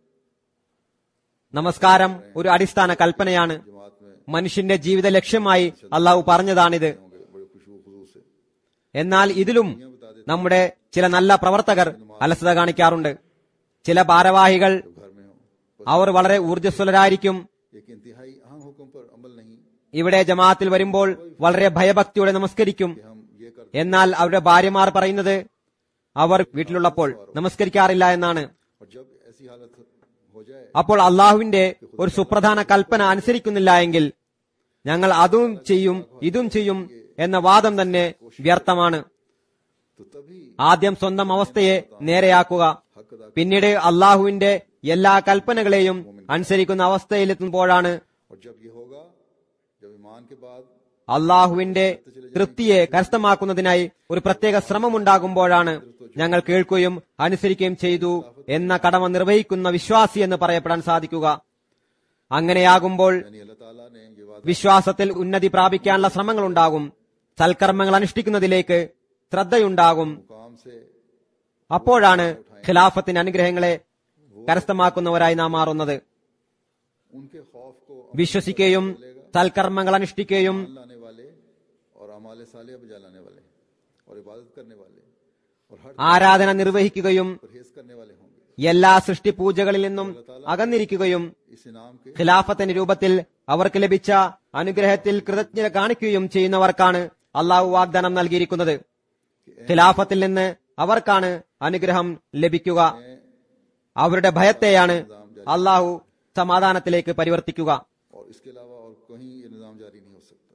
നമസ്കാരം ഒരു അടിസ്ഥാന കൽപ്പനയാണ് जमात में മനുഷ്യന്റെ ജീവിത ലക്ഷ്യമായി അള്ളാഹു പറഞ്ഞതാണിത് होंगे बड़े खुशबू खुशबू से എന്നാൽ ഇതിലും നമ്മുടെ ചില നല്ല പ്രവർത്തകർ അലസത കാണിക്കാറുണ്ട് ചില ഭാരവാഹികൾ घर में हो അവർ വളരെ ഊർജ്ജസ്വലരായിരിക്കും एक इंतहाई अहम हुक्म पर अमल नहीं ഇവിടെ ജമാഅത്തിൽ വരുമ്പോൾ വളരെ ഭയഭക്തിയോടെ നമസ്കരിക്കും कि हम ये कर എന്നാൽ അവരുടെ ഭാര്യമാർ പറയുന്നത് അവർ വീട്ടിലുള്ളപ്പോൾ നമസ്കരിക്കാറില്ല എന്നാണ് और जब ऐसी हालत हो जाए അപ്പോൾ അള്ളാഹുവിന്റെ ഒരു സുപ്രധാന കൽപ്പന അനുസരിക്കുന്നില്ല എങ്കിൽ ഞങ്ങൾ അതും ചെയ്യും ഇതും ചെയ്യും എന്ന വാദം തന്നെ വ്യർത്ഥമാണ് तो तभी ആദ്യം സ്വന്തം അവസ്ഥയെ നേരെയാക്കുക हक अदा പിന്നീട് അള്ളാഹുവിന്റെ എല്ലാ കൽപ്പനകളെയും അനുസരിക്കുന്ന അവസ്ഥയിലെത്തുമ്പോഴാണ് और जब ये होगा जब ईमान के बाद അള്ളാഹുവിന്റെ തൃപ്തിയെ കരസ്ഥമാക്കുന്നതിനായി ഒരു പ്രത്യേക ശ്രമമുണ്ടാകുമ്പോഴാണ് ഞങ്ങൾ കേൾക്കുകയും അനുസരിക്കുകയും ചെയ്തു എന്ന കടമ നിർവഹിക്കുന്ന വിശ്വാസി എന്ന് പറയപ്പെടാൻ സാധിക്കുക അങ്ങനെയാകുമ്പോൾ यानी अल्लाह ताला ने ये वादा വിശ്വാസത്തിൽ ഉന്നതി പ്രാപിക്കാനുള്ള ശ്രമങ്ങളുണ്ടാകും സൽക്കർമ്മങ്ങൾ അനുഷ്ഠിക്കുന്നതിലേക്ക് ശ്രദ്ധയുണ്ടാകും मुकाम से അപ്പോഴാണ് ഖിലാഫത്തിന്റെ അനുഗ്രഹങ്ങളെ കരസ്ഥമാക്കുന്നവരായി നാം മാറുന്നത് उनके खौफ को വിശ്വസിക്കുകയും സൽക്കർമ്മങ്ങൾ അനുഷ്ഠിക്കുകയും लाने वाले और अमाल सालिया बजा लाने वाले और इबादत करने वाले और हर ആരാധന നിർവഹിക്കുകയും परहेज करने वाले होंगे എല്ലാ സൃഷ്ടിപൂജകളിൽ നിന്നും അകന്നിരിക്കുകയും इस इनाम के ഖിലാഫത്തിന്റെ രൂപത്തിൽ അവർക്ക് ലഭിച്ച അനുഗ്രഹത്തിൽ കൃതജ്ഞത കാണിക്കുകയും ചെയ്യുന്നവർക്കാണ് അള്ളാഹു വാഗ്ദാനം നൽകിയിരിക്കുന്നത് ഖിലാഫത്തിൽ നിന്ന് അവർക്കാണ് അനുഗ്രഹം ലഭിക്കുക അവരുടെ ഭയത്തെയാണ് അള്ളാഹു സമാധാനത്തിലേക്ക് പരിവർത്തിക്കുക और इसके अलावा और कहीं ये निज़ाम जारी नहीं हो सकता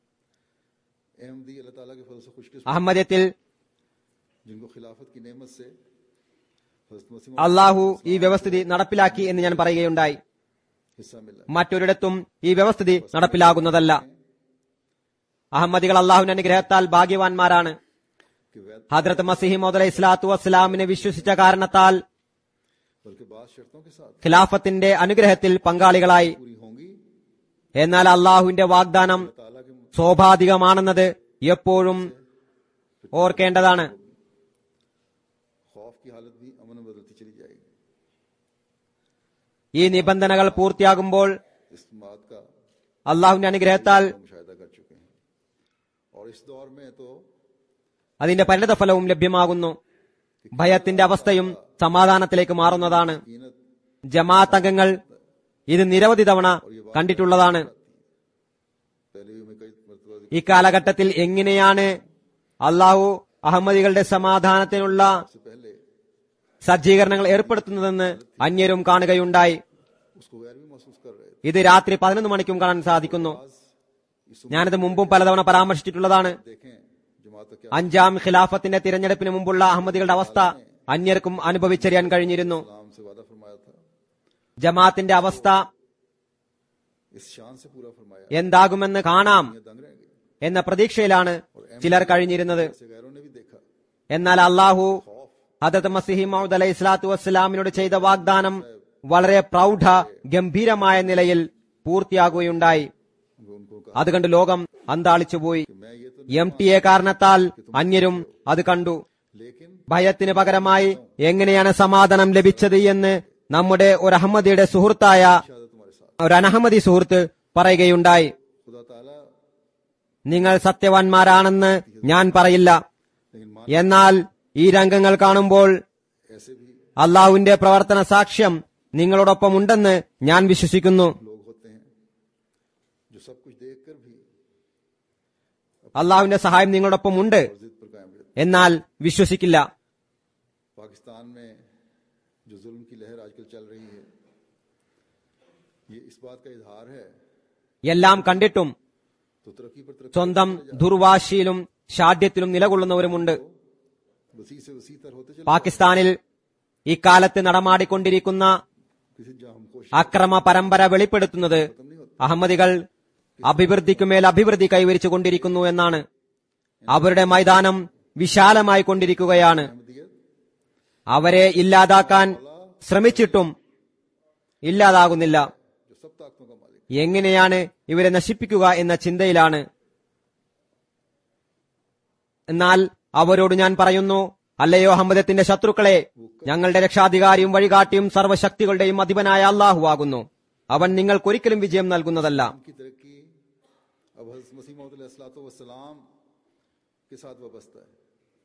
अहमदी अल्लाह ताला के फजल से खुशकिस्मत അഹമ്മദത്തിൽ जिनको खिलाफत की नेमत से हज़रत मसीह അള്ളാഹു ഈ വ്യവസ്ഥിതി നടപ്പിലാക്കി എന്ന് ഞാൻ പറയുകയുണ്ടായി हिस्सा मिला മറ്റൊരിടത്തും ഈ വ്യവസ്ഥിതി നടപ്പിലാകുന്നതല്ല അഹമ്മദികൾ അള്ളാഹുവിന്റെ അനുഗ്രഹത്താൽ ഭാഗ്യവാന്മാരാണ് कि वैद ഹദ്രത്ത് മസിഹി മോദല ഇസ്ലാത്തു വസ്സലാമിനെ വിശ്വസിച്ച കാരണത്താൽ बल्कि बाद शर्तों के साथ ഖിലാഫത്തിന്റെ അനുഗ്രഹത്തിൽ പങ്കാളികളായി पूरी होंगी എന്നാൽ അള്ളാഹുവിന്റെ വാഗ്ദാനം ताला के സ്വാഭാവികമാണെന്നത് എപ്പോഴും ഓർക്കേണ്ടതാണ് खौफ की हालत भी अमन में बदलती चली जाएगी ഈ നിബന്ധനകൾ പൂർത്തിയാകുമ്പോൾ इस बात का അള്ളാഹുവിന്റെ അനുഗ്രഹത്താൽ मुशाहिदा कर चुके हैं और इस दौर में तो അതിന്റെ പരിണത ഫലവും ലഭ്യമാകുന്നു ഭയത്തിന്റെ അവസ്ഥയും സമാധാനത്തിലേക്ക് മാറുന്നതാണ് कीनत ജമാഅത്ത് അംഗങ്ങൾ ഇത് നിരവധി തവണ കണ്ടിട്ടുള്ളതാണ് पहले भी मैं कई मरतबा ഈ കാലഘട്ടത്തിൽ എങ്ങനെയാണ് അള്ളാഹു അഹമ്മദികളുടെ സമാധാനത്തിനുള്ള से पहले സജ്ജീകരണങ്ങൾ ഏർപ്പെടുത്തുന്നതെന്ന് അന്യരും കാണുകയുണ്ടായി उसको गैर भी महसूस कर रहे थे ഇത് രാത്രി പതിനൊന്ന് മണിക്കും കാണാൻ സാധിക്കുന്നു इस ഞാനിത് മുമ്പും പലതവണ പരാമർശിച്ചിട്ടുള്ളതാണ് देखें जमात का क्या അഞ്ചാം ഖിലാഫത്തിന്റെ തിരഞ്ഞെടുപ്പിന് മുമ്പുള്ള അഹമ്മദികളുടെ അവസ്ഥ അന്യർക്കും അനുഭവിച്ചറിയാൻ കഴിഞ്ഞിരുന്നു इस्लाम से वादा फरमाया था ജമാഅത്തിന്റെ അവസ്ഥ इस शान से पूरा फरमाया എന്താകുമെന്ന് കാണാം ये दंग रह गए എന്ന പ്രതീക്ഷയിലാണ് ചിലർ കഴിഞ്ഞിരുന്നത് से गैरों ने भी देखा എന്നാൽ അള്ളാഹു ഹദത്ത് മസിഹി മൗദ് അലൈഹി സ്വലാത്തു വസ്സലാമിനോട് ചെയ്ത വാഗ്ദാനം വളരെ പ്രൗഢ ഗംഭീരമായ നിലയിൽ പൂർത്തിയാകുകയുണ്ടായി वो उनको कहा അത് കണ്ട് ലോകം അന്താളിച്ചുപോയി कि मैं ये तो എം ടി എ കാരണത്താൽ അന്യരും അത് കണ്ടു लेकिन ഭയത്തിന് പകരമായി എങ്ങനെയാണ് സമാധാനം ലഭിച്ചത് എന്ന് നമ്മുടെ ഒരു അഹമ്മദിയുടെ സുഹൃത്തായ शायद तुम्हारे साथ ഒരു അനഹമ്മദി സുഹൃത്ത് പറയുകയുണ്ടായി खुदा ताला നിങ്ങൾ സത്യവാൻമാരാണെന്ന് ഞാൻ പറയില്ല लेकिन मान എന്നാൽ ഈ രംഗങ്ങൾ കാണുമ്പോൾ ऐसे भी അള്ളാഹുവിന്റെ പ്രവർത്തന സാക്ഷ്യം നിങ്ങളോടൊപ്പം ഉണ്ടെന്ന് ഞാൻ വിശ്വസിക്കുന്നു लोग होते हैं जो सब कुछ देख कर भी അള്ളാഹുവിന്റെ സഹായം നിങ്ങളോടൊപ്പം ഉണ്ട് जिद पर कायम रहते എന്നാൽ വിശ്വസിക്കില്ല हैं। पाकिस्तान में जो जुल्म की लहर आजकल चल रही है ये इस बात का इजहार है എല്ലാം കണ്ടിട്ടും तो तरक्की पर तरक्की സ്വന്തം ദുർവാശിയിലും ഷാഢ്യത്തിലും നിലകൊള്ളുന്നവരുമുണ്ട് वसी से वसी तर होते चले പാകിസ്ഥാനിൽ ഇക്കാലത്ത് നടമാടിക്കൊണ്ടിരിക്കുന്ന किसी जहाँ हम कोशिश അക്രമ പരമ്പര വെളിപ്പെടുത്തുന്നത് അഹമ്മദികൾ അഭിവൃദ്ധിക്കുമേൽ അഭിവൃദ്ധി കൈവരിച്ചു കൊണ്ടിരിക്കുന്നു എന്നാണ് അവരുടെ മൈതാനം വിശാലമായി കൊണ്ടിരിക്കുകയാണ് अहमदियत അവരെ ഇല്ലാതാക്കാൻ ശ്രമിച്ചിട്ടും ഇല്ലാതാകുന്നില്ല जो सब ताकतों का मालिक എങ്ങനെയാണ് ഇവരെ നശിപ്പിക്കുക എന്ന ചിന്തയിലാണ് എന്നാൽ അവരോട് ഞാൻ പറയുന്നു അല്ലയോ അഹമ്മദത്തിന്റെ ശത്രുക്കളെ ഞങ്ങളുടെ രക്ഷാധികാരിയും വഴികാട്ടിയും സർവ്വശക്തികളുടെയും അധിപനായ അള്ളാഹു ആകുന്നു അവൻ നിങ്ങൾക്കൊരിക്കലും വിജയം നൽകുന്നതല്ല की तरक्की अब हजरत मसीह वसलाम के साथ वाबस्ता है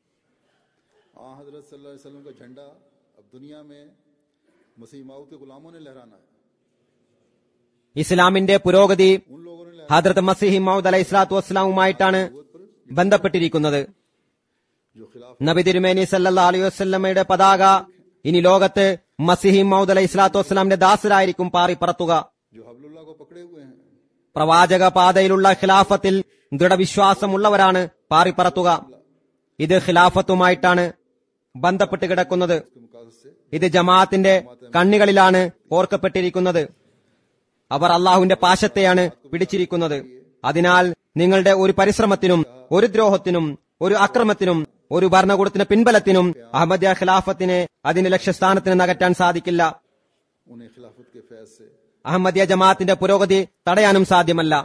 आ हजरत सल्लल्लाहु अलैहि वसल्लम का झंडा अब दुनिया में मसीह माऊद के गुलामों ने लहराना है ഇസ്ലാമിന്റെ പുരോഗതി उन लोगों ने ഹദ്രത്ത് മസിഹി മൗദ് അലൈഹി സ്വലാത്തു വസ്സലാമുമായിട്ടാണ് ബന്ധപ്പെട്ടിരിക്കുന്നത് जो खिलाफ നബി തിരുമേനി സല്ലല്ലാഹു അലൈഹി വസല്ലമയുടെ പതാക ഇനി ലോകത്ത് മസിഹി മൗദ് അലൈഹി സ്വലാത്തു വസ്സലാമിന്റെ ദാസരായിരിക്കും പാറി പറത്തുക जो हबलुल्लाह को पकड़े हुए हैं പ്രവാചക പാതയിലുള്ള ഖിലാഫത്തിൽ ദൃഢവിശ്വാസമുള്ളവരാണ് പാറിപ്പറത്തുക ഇത് ഖിലാഫത്തുമായിട്ടാണ് ബന്ധപ്പെട്ട് കിടക്കുന്നത് के मुकाबले से ഇത് ജമാഅത്തിന്റെ കണ്ണികളിലാണ് ഓർക്കപ്പെട്ടിരിക്കുന്നത് അവർ അള്ളാഹുവിന്റെ പാശത്തെയാണ് പിടിച്ചിരിക്കുന്നത് അതിനാൽ നിങ്ങളുടെ ഒരു പരിശ്രമത്തിനും ഒരു ദ്രോഹത്തിനും ഒരു അക്രമത്തിനും ഒരു ഭരണകൂടത്തിന്റെ പിൻബലത്തിനും അഹമ്മദിയ ഖിലാഫത്തിനെ അതിന്റെ ലക്ഷ്യസ്ഥാനത്ത് നിന്ന് അകറ്റാൻ സാധിക്കില്ല उन्हें खिलाफत के फैज से അഹമ്മദിയ ജമാഅത്തിന്റെ പുരോഗതി തടയാനും സാധ്യമല്ല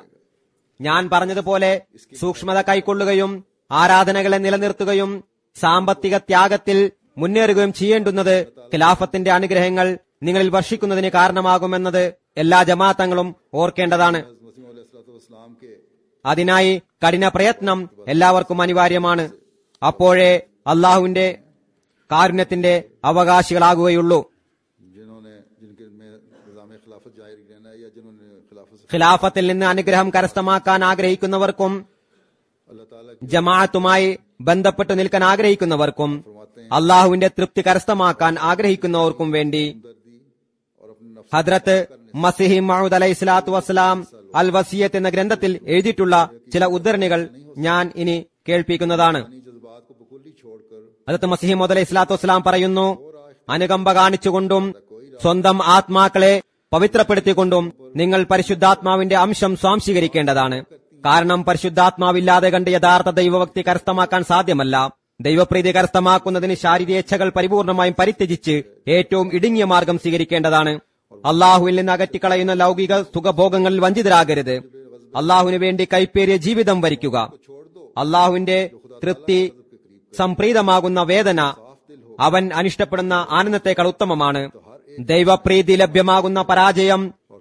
ഞാൻ പറഞ്ഞതുപോലെ സൂക്ഷ്മത കൈക്കൊള്ളുകയും ആരാധനകളെ നിലനിർത്തുകയും സാമ്പത്തിക ത്യാഗത്തിൽ മുന്നേറുകയും ചെയ്യേണ്ടുന്നത് ഖിലാഫത്തിന്റെ അനുഗ്രഹങ്ങൾ നിങ്ങളിൽ വർഷിക്കുന്നതിന് കാരണമാകുമെന്നത് എല്ലാ ജമാഅത്തങ്ങളും ഓർക്കേണ്ടതാണ് हजरत मसीह वसलाम के അതിനായി കഠിന പ്രയത്നം എല്ലാവർക്കും അനിവാര്യമാണ് അപ്പോഴേ അള്ളാഹുവിന്റെ കാരുണ്യത്തിന്റെ അവകാശികളാകുകയുള്ളൂ जिन्होंने जिनके में निज़ाम खिलाफत जाहिर रहना है या जिन्होंने खिलाफत से ഖിലാഫത്തിൽ നിന്ന് അനുഗ്രഹം കരസ്ഥമാക്കാൻ ആഗ്രഹിക്കുന്നവർക്കും अल्लाह ताला की ജമാഅത്തുമായി ബന്ധപ്പെട്ട് നിൽക്കാൻ ആഗ്രഹിക്കുന്നവർക്കും फरमाते हैं അള്ളാഹുവിന്റെ തൃപ്തി കരസ്ഥമാക്കാൻ ആഗ്രഹിക്കുന്നവർക്കും വേണ്ടി हमदर्दी और अपने नफ्स ഹദ്രത്ത് മസിഹി മഹൂദ് അലൈഹി സ്വലാത്തു വസ്സലാം അൽ വസിയത്ത് എന്ന ഗ്രന്ഥത്തിൽ എഴുതിയിട്ടുള്ള ചില ഉദ്ധരണികൾ ഞാൻ ഇനി കേൾപ്പിക്കുന്നതാണ് की जज्बात को बकुली छोड़कर ഹദ്രത്ത് മസിഹി മൗദ് അലൈഹി സ്വലാത്തു വസ്സലാം പറയുന്നു അനുകമ്പ കാണിച്ചുകൊണ്ടും സ്വന്തം ആത്മാക്കളെ പവിത്രപ്പെടുത്തിക്കൊണ്ടും നിങ്ങൾ പരിശുദ്ധാത്മാവിന്റെ അംശം സ്വാംശീകരിക്കേണ്ടതാണ് കാരണം പരിശുദ്ധാത്മാവില്ലാതെ കണ്ട് യഥാർത്ഥ ദൈവഭക്തി കരസ്ഥമാക്കാൻ സാധ്യമല്ല ദൈവപ്രീതി കരസ്ഥമാക്കുന്നതിന് ശാരീരികേച്ഛകൾ പരിപൂർണമായും പരിത്യജിച്ച് ഏറ്റവും ഇടുങ്ങിയ മാർഗം സ്വീകരിക്കേണ്ടതാണ് അള്ളാഹുവിൽ നിന്ന് അകറ്റിക്കളയുന്ന ലൗകിക സുഖഭോഗങ്ങളിൽ വഞ്ചിതരാകരുത് അള്ളാഹുവിന് വേണ്ടി കൈപ്പേറിയ ജീവിതം വരിക്കുക അള്ളാഹുവിന്റെ തൃപ്തി സംപ്രീതമാകുന്ന വേദന അവൻ അനിഷ്ടപ്പെടുന്ന ആനന്ദത്തെക്കാൾ ഉത്തമമാണ് ദൈവപ്രീതി ലഭ്യമാകുന്ന പരാജയം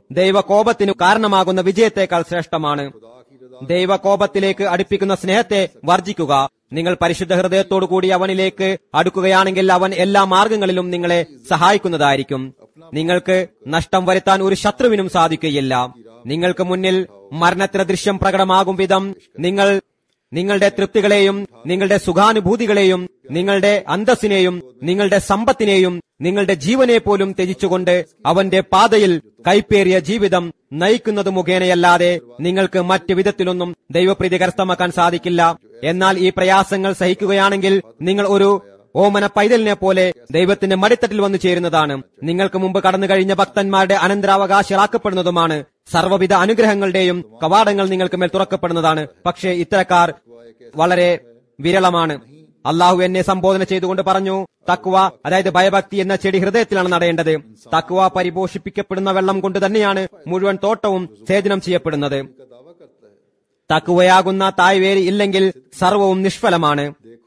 ദൈവകോപത്തിനു കാരണമാകുന്ന വിജയത്തേക്കാൾ ശ്രേഷ്ഠമാണ് ദൈവകോപത്തിലേക്ക് അടുപ്പിക്കുന്ന സ്നേഹത്തെ വർജിക്കുക നിങ്ങൾ പരിശുദ്ധ ഹൃദയത്തോടുകൂടി അവനിലേക്ക് അടുക്കുകയാണെങ്കിൽ അവൻ എല്ലാ മാർഗങ്ങളിലും നിങ്ങളെ സഹായിക്കുന്നതായിരിക്കും നിങ്ങൾക്ക് നഷ്ടം വരുത്താൻ ഒരു ശത്രുവിനും സാധിക്കുകയില്ല നിങ്ങൾക്ക് മുന്നിൽ മരണത്തിന് ദൃശ്യം പ്രകടമാകും വിധം നിങ്ങൾ നിങ്ങളുടെ തൃപ്തികളെയും നിങ്ങളുടെ സുഖാനുഭൂതികളെയും നിങ്ങളുടെ അന്തസ്സിനെയും നിങ്ങളുടെ സമ്പത്തിനെയും നിങ്ങളുടെ ജീവനെ പോലും ത്യജിച്ചുകൊണ്ട് അവന്റെ പാതയിൽ കൈപ്പേറിയ ജീവിതം നയിക്കുന്നത് മുഖേനയല്ലാതെ നിങ്ങൾക്ക് മറ്റു വിധത്തിലൊന്നും ദൈവപ്രീതി കരസ്ഥമാക്കാൻ സാധിക്കില്ല എന്നാൽ ഈ പ്രയാസങ്ങൾ സഹിക്കുകയാണെങ്കിൽ നിങ്ങൾ ഒരു ഓമന പൈതലിനെ പോലെ ദൈവത്തിന്റെ മടിത്തട്ടിൽ വന്നു ചേരുന്നതാണ് നിങ്ങൾക്ക് മുമ്പ് കടന്നു കഴിഞ്ഞ ഭക്തന്മാരുടെ അനന്തരാവകാശികളാക്കപ്പെടുന്നതുമാണ് സർവ്വവിധ അനുഗ്രഹങ്ങളുടെയും കവാടങ്ങൾ നിങ്ങൾക്ക് മേൽ തുറക്കപ്പെടുന്നതാണ് പക്ഷേ ഇത്തരക്കാർ വളരെ വിരളമാണ് അള്ളാഹു എന്നെ സംബോധന ചെയ്തുകൊണ്ട് പറഞ്ഞു തക്വ അതായത് ഭയഭക്തി എന്ന ചെടി ഹൃദയത്തിലാണ് നടേണ്ടത് തക്വ പരിപോഷിപ്പിക്കപ്പെടുന്ന വെള്ളം കൊണ്ട് തന്നെയാണ് മുഴുവൻ തോട്ടവും ഛേദനം ചെയ്യപ്പെടുന്നത് തക്കുവയാകുന്ന തായ്വേര് ഇല്ലെങ്കിൽ സർവവും നിഷ്ഫലമാണ്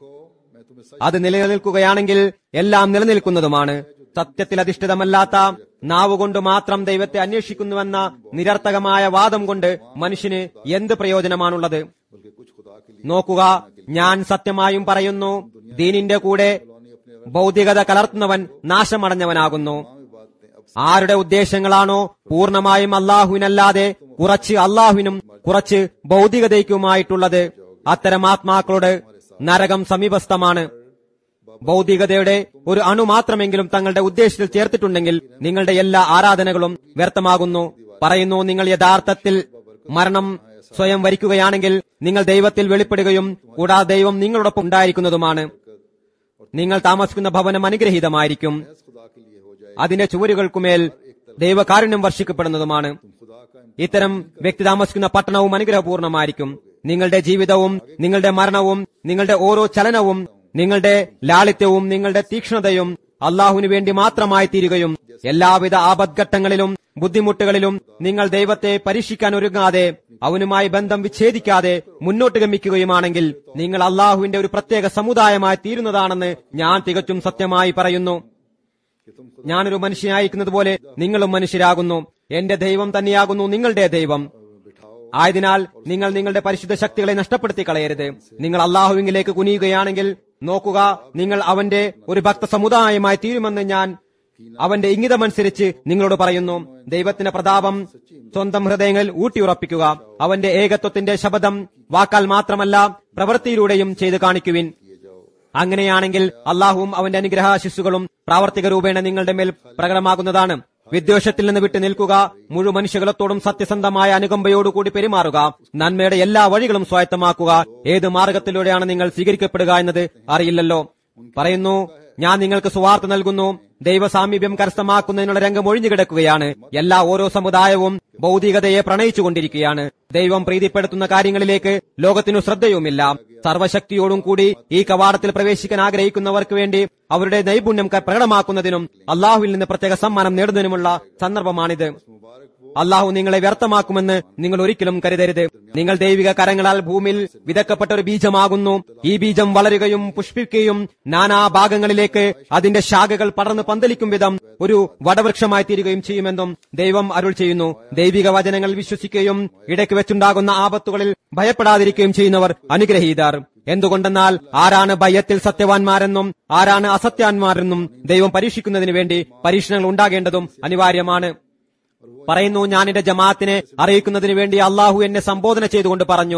അത് നിലനിൽക്കുകയാണെങ്കിൽ എല്ലാം നിലനിൽക്കുന്നതുമാണ് സത്യത്തിൽ അധിഷ്ഠിതമല്ലാത്ത നാവുകൊണ്ട് മാത്രം ദൈവത്തെ അന്വേഷിക്കുന്നുവെന്ന നിരർത്ഥകമായ വാദം കൊണ്ട് മനുഷ്യന് എന്ത് പ്രയോജനമാണുള്ളത് നോക്കുക ഞാൻ സത്യമായും പറയുന്നു ദീനിന്റെ കൂടെ ഭൗതികത കലർത്തുന്നവൻ നാശമടഞ്ഞവനാകുന്നു ആരുടെ ഉദ്ദേശങ്ങളാണോ പൂർണ്ണമായും അള്ളാഹുവിനല്ലാതെ കുറച്ച് അള്ളാഹുവിനും കുറച്ച് ഭൗതികതയ്ക്കുമായിട്ടുള്ളത് അത്തരം ആത്മാക്കളോട് നരകം സമീപസ്ഥമാണ് ഭൗതികതയുടെ ഒരു അണു മാത്രമെങ്കിലും തങ്ങളുടെ ഉദ്ദേശത്തിൽ ചേർത്തിട്ടുണ്ടെങ്കിൽ നിങ്ങളുടെ എല്ലാ ആരാധനകളും വ്യർത്ഥമാകുന്നു പറയുന്നു നിങ്ങൾ യഥാർത്ഥത്തിൽ മരണം സ്വയം വരിക്കുകയാണെങ്കിൽ നിങ്ങൾ ദൈവത്തിൽ വെളിപ്പെടുകയും കൂടാതെ ദൈവം നിങ്ങളോടൊപ്പം ഉണ്ടായിരിക്കുന്നതുമാണ് നിങ്ങൾ താമസിക്കുന്ന ഭവനം അനുഗ്രഹീതമായിരിക്കും അതിന്റെ ചുവരുകൾക്കുമേൽ ദൈവകാരുണ്യം വർഷിക്കപ്പെടുന്നതുമാണ് ഇത്തരം വ്യക്തി താമസിക്കുന്ന പട്ടണവും അനുഗ്രഹപൂർണമായിരിക്കും നിങ്ങളുടെ ജീവിതവും നിങ്ങളുടെ മരണവും നിങ്ങളുടെ ഓരോ ചലനവും നിങ്ങളുടെ ലാളിത്യവും നിങ്ങളുടെ തീക്ഷ്ണതയും അള്ളാഹുവിനു വേണ്ടി മാത്രമായി തീരുകയും എല്ലാവിധ ആപദ്ഘട്ടങ്ങളിലും ബുദ്ധിമുട്ടുകളിലും നിങ്ങൾ ദൈവത്തെ പരീക്ഷിക്കാൻ ഒരുങ്ങാതെ അവനുമായി ബന്ധം വിച്ഛേദിക്കാതെ മുന്നോട്ട് ഗമിക്കുകയുമാണെങ്കിൽ നിങ്ങൾ അള്ളാഹുവിന്റെ ഒരു പ്രത്യേക സമുദായമായി തീരുന്നതാണെന്ന് ഞാൻ തികച്ചും സത്യമായി പറയുന്നു ഞാനൊരു മനുഷ്യനായിരിക്കുന്നത് പോലെ നിങ്ങളും മനുഷ്യരാകുന്നു എന്റെ ദൈവം തന്നെയാകുന്നു നിങ്ങളുടെ ദൈവം ആയതിനാൽ നിങ്ങൾ നിങ്ങളുടെ പരിശുദ്ധ ശക്തികളെ നഷ്ടപ്പെടുത്തി കളയരുത് നിങ്ങൾ അള്ളാഹുവിംഗിലേക്ക് കുനിയുകയാണെങ്കിൽ നോക്കുക നിങ്ങൾ അവന്റെ ഒരു ഭക്ത സമുദായമായി തീരുമെന്ന് ഞാൻ അവന്റെ ഇംഗിതമനുസരിച്ച് നിങ്ങളോട് പറയുന്നു ദൈവത്തിന്റെ പ്രതാപം സ്വന്തം ഹൃദയങ്ങളിൽ ഊട്ടിയുറപ്പിക്കുക അവന്റെ ഏകത്വത്തിന്റെ ശബ്ദം വാക്കാൽ മാത്രമല്ല പ്രവൃത്തിയിലൂടെയും ചെയ്തു കാണിക്കുവിൻ അങ്ങനെയാണെങ്കിൽ അള്ളാഹുവും അവന്റെ അനുഗ്രഹാശിസ്സുകളും പ്രാവർത്തിക രൂപേണ നിങ്ങളുടെ മേൽ പ്രകടമാകുന്നതാണ് വിദ്വേഷത്തിൽ നിന്ന് വിട്ടു നിൽക്കുക മുഴു മനുഷ്യകുലത്തോടും സത്യസന്ധമായ അനുകമ്പയോടുകൂടി പെരുമാറുക നന്മയുടെ എല്ലാ വഴികളും സ്വായത്തമാക്കുക ഏത് മാർഗത്തിലൂടെയാണ് നിങ്ങൾ സ്വീകരിക്കപ്പെടുക എന്നത് അറിയില്ലല്ലോ പറയുന്നു ഞാൻ നിങ്ങൾക്ക് സുവാർത്ത നൽകുന്നു ദൈവസാമീപ്യം കരസ്ഥമാക്കുന്നതിനുള്ള രംഗം ഒഴിഞ്ഞു കിടക്കുകയാണ് എല്ലാ ഓരോ സമുദായവും ഭൗതികതയെ പ്രണയിച്ചുകൊണ്ടിരിക്കുകയാണ് ദൈവം പ്രീതിപ്പെടുത്തുന്ന കാര്യങ്ങളിലേക്ക് ലോകത്തിനു ശ്രദ്ധയുമില്ല സർവശക്തിയോടും കൂടി ഈ കവാടത്തിൽ പ്രവേശിക്കാൻ ആഗ്രഹിക്കുന്നവർക്ക് വേണ്ടി അവരുടെ നൈപുണ്യം ക- പ്രകടമാക്കുന്നതിനും അള്ളാഹുവിൽ നിന്ന് പ്രത്യേക സമ്മാനം നേടുന്നതിനുമുള്ള സന്ദർഭമാണിത് അള്ളാഹു നിങ്ങളെ വ്യർത്ഥമാക്കുമെന്ന് നിങ്ങൾ ഒരിക്കലും കരുതരുത് നിങ്ങൾ ദൈവിക കരങ്ങളാൽ ഭൂമിയിൽ വിതക്കപ്പെട്ട ഒരു ബീജമാകുന്നു ഈ ബീജം വളരുകയും പുഷ്പിക്കുകയും നാനാ ഭാഗങ്ങളിലേക്ക് അതിന്റെ ശാഖകൾ പടർന്ന് പന്തലിക്കും വിധം ഒരു വടവൃക്ഷമായി തീരുകയും ചെയ്യുമെന്നും ദൈവം അരുൾ ചെയ്യുന്നു ദൈവിക വചനങ്ങൾ വിശ്വസിക്കുകയും ഇടയ്ക്ക് വെച്ചുണ്ടാകുന്ന ആപത്തുകളിൽ ഭയപ്പെടാതിരിക്കുകയും ചെയ്യുന്നവർ അനുഗ്രഹീതാർ എന്തുകൊണ്ടെന്നാൽ ആരാണ് ഭയത്തിൽ സത്യവാൻമാരെന്നും ആരാണ് അസത്യാന്മാരെന്നും ദൈവം പരീക്ഷിക്കുന്നതിന് വേണ്ടി പരീക്ഷണങ്ങൾ ഉണ്ടാകേണ്ടതും അനിവാര്യമാണ് പറയുന്നു ഞാൻ എന്റെ ജമാഅത്തിനെ അറിയിക്കുന്നതിന് വേണ്ടി അള്ളാഹു എന്നെ സംബോധന ചെയ്തുകൊണ്ട് പറഞ്ഞു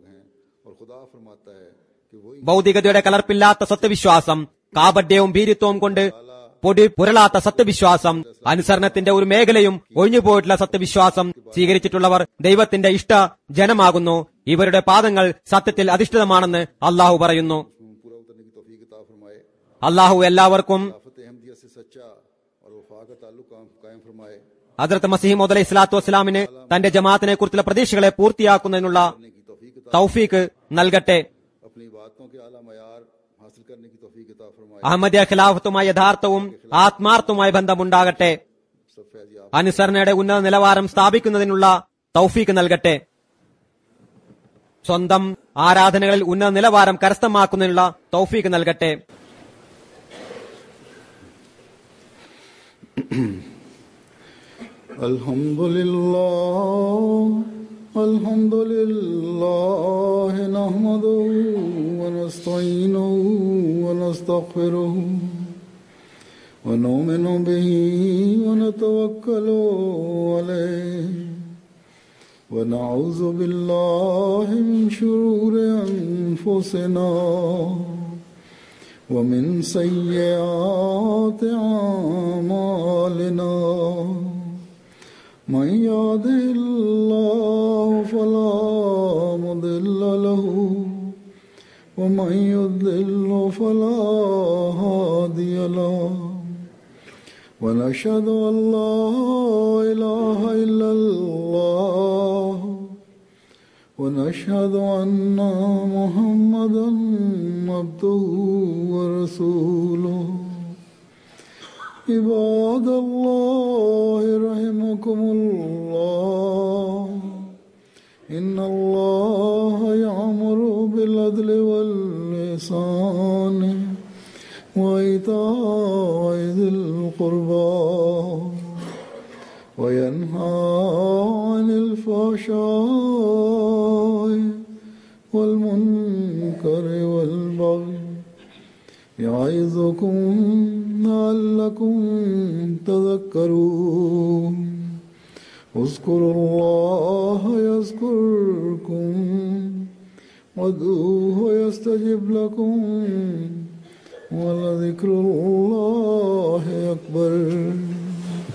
और खुदा फरमाता है कि वही ഭൗതികതയുടെ കലർപ്പില്ലാത്ത സത്യവിശ്വാസം കാപഡ്യവും ഭീരുത്വവും കൊണ്ട് പൊടി പുരളാത്ത സത്യവിശ്വാസം അനുസരണത്തിന്റെ ഒരു മേഖലയും ഒഴിഞ്ഞുപോയിട്ടുള്ള സത്യവിശ്വാസം സ്വീകരിച്ചിട്ടുള്ളവർ ദൈവത്തിന്റെ ഇഷ്ട ജനമാകുന്നു ഇവരുടെ പാദങ്ങൾ സത്യത്തിൽ അധിഷ്ഠിതമാണെന്ന് അള്ളാഹു പറയുന്നു पूरा उतरने की तौफीक अता फरमाए അള്ളാഹു എല്ലാവർക്കും खिलाफत अहमदिया से सच्चा और वफा का ताल्लुक कायम- कायम फरमाए ഹദ്രത്ത് മസീം മുതലേ ഇസ്ലാത്തു വസ്സലാമിന് തന്റെ ജമാഅത്തിനെ കുറിച്ചുള്ള പ്രതീക്ഷകളെ പൂർത്തിയാക്കുന്നതിനുള്ള करने की तौफीक अता തൗഫീക്ക് നൽകട്ടെ अपनी बातों के आला मयार हासिल करने की तौफीक अता फरमाए അഹമ്മദിയ ഖിലാഫത്തുമായി യഥാർത്ഥവും ആത്മാർത്ഥവുമായ ബന്ധമുണ്ടാകട്ടെ सब फैज याब അനുസരണയുടെ ഉന്നത നിലവാരം സ്ഥാപിക്കുന്നതിനുള്ള തൗഫീക്ക് നൽകട്ടെ സ്വന്തം ആരാധനകളിൽ ഉന്നത നിലവാരം കരസ്ഥമാക്കുന്നതിനുള്ള തൗഫീക്ക് നൽകട്ടെ الحمد لله الحمد لله نحمده ونستعينه ونستغفره ونؤمن به ونتوكل عليه ونعوذ بالله من شرور أنفسنا ومن سيئات أعمالنا من يهده الله فلا مضل له ومن يضلل فلا هادي له ونشهد أن لا إله إلا الله ونشهد أن محمدا عبده ورسوله عباد الله رحمكم الله إن الله يأمر بالعدل واللسان وإيتاء ذي القربى وينهى عن الفحشاء والمنكر والبغي يعظكم لعلكم تذكرون اذكروا الله يذكركم وادعوه يستجب لكم ولذكر الله أكبر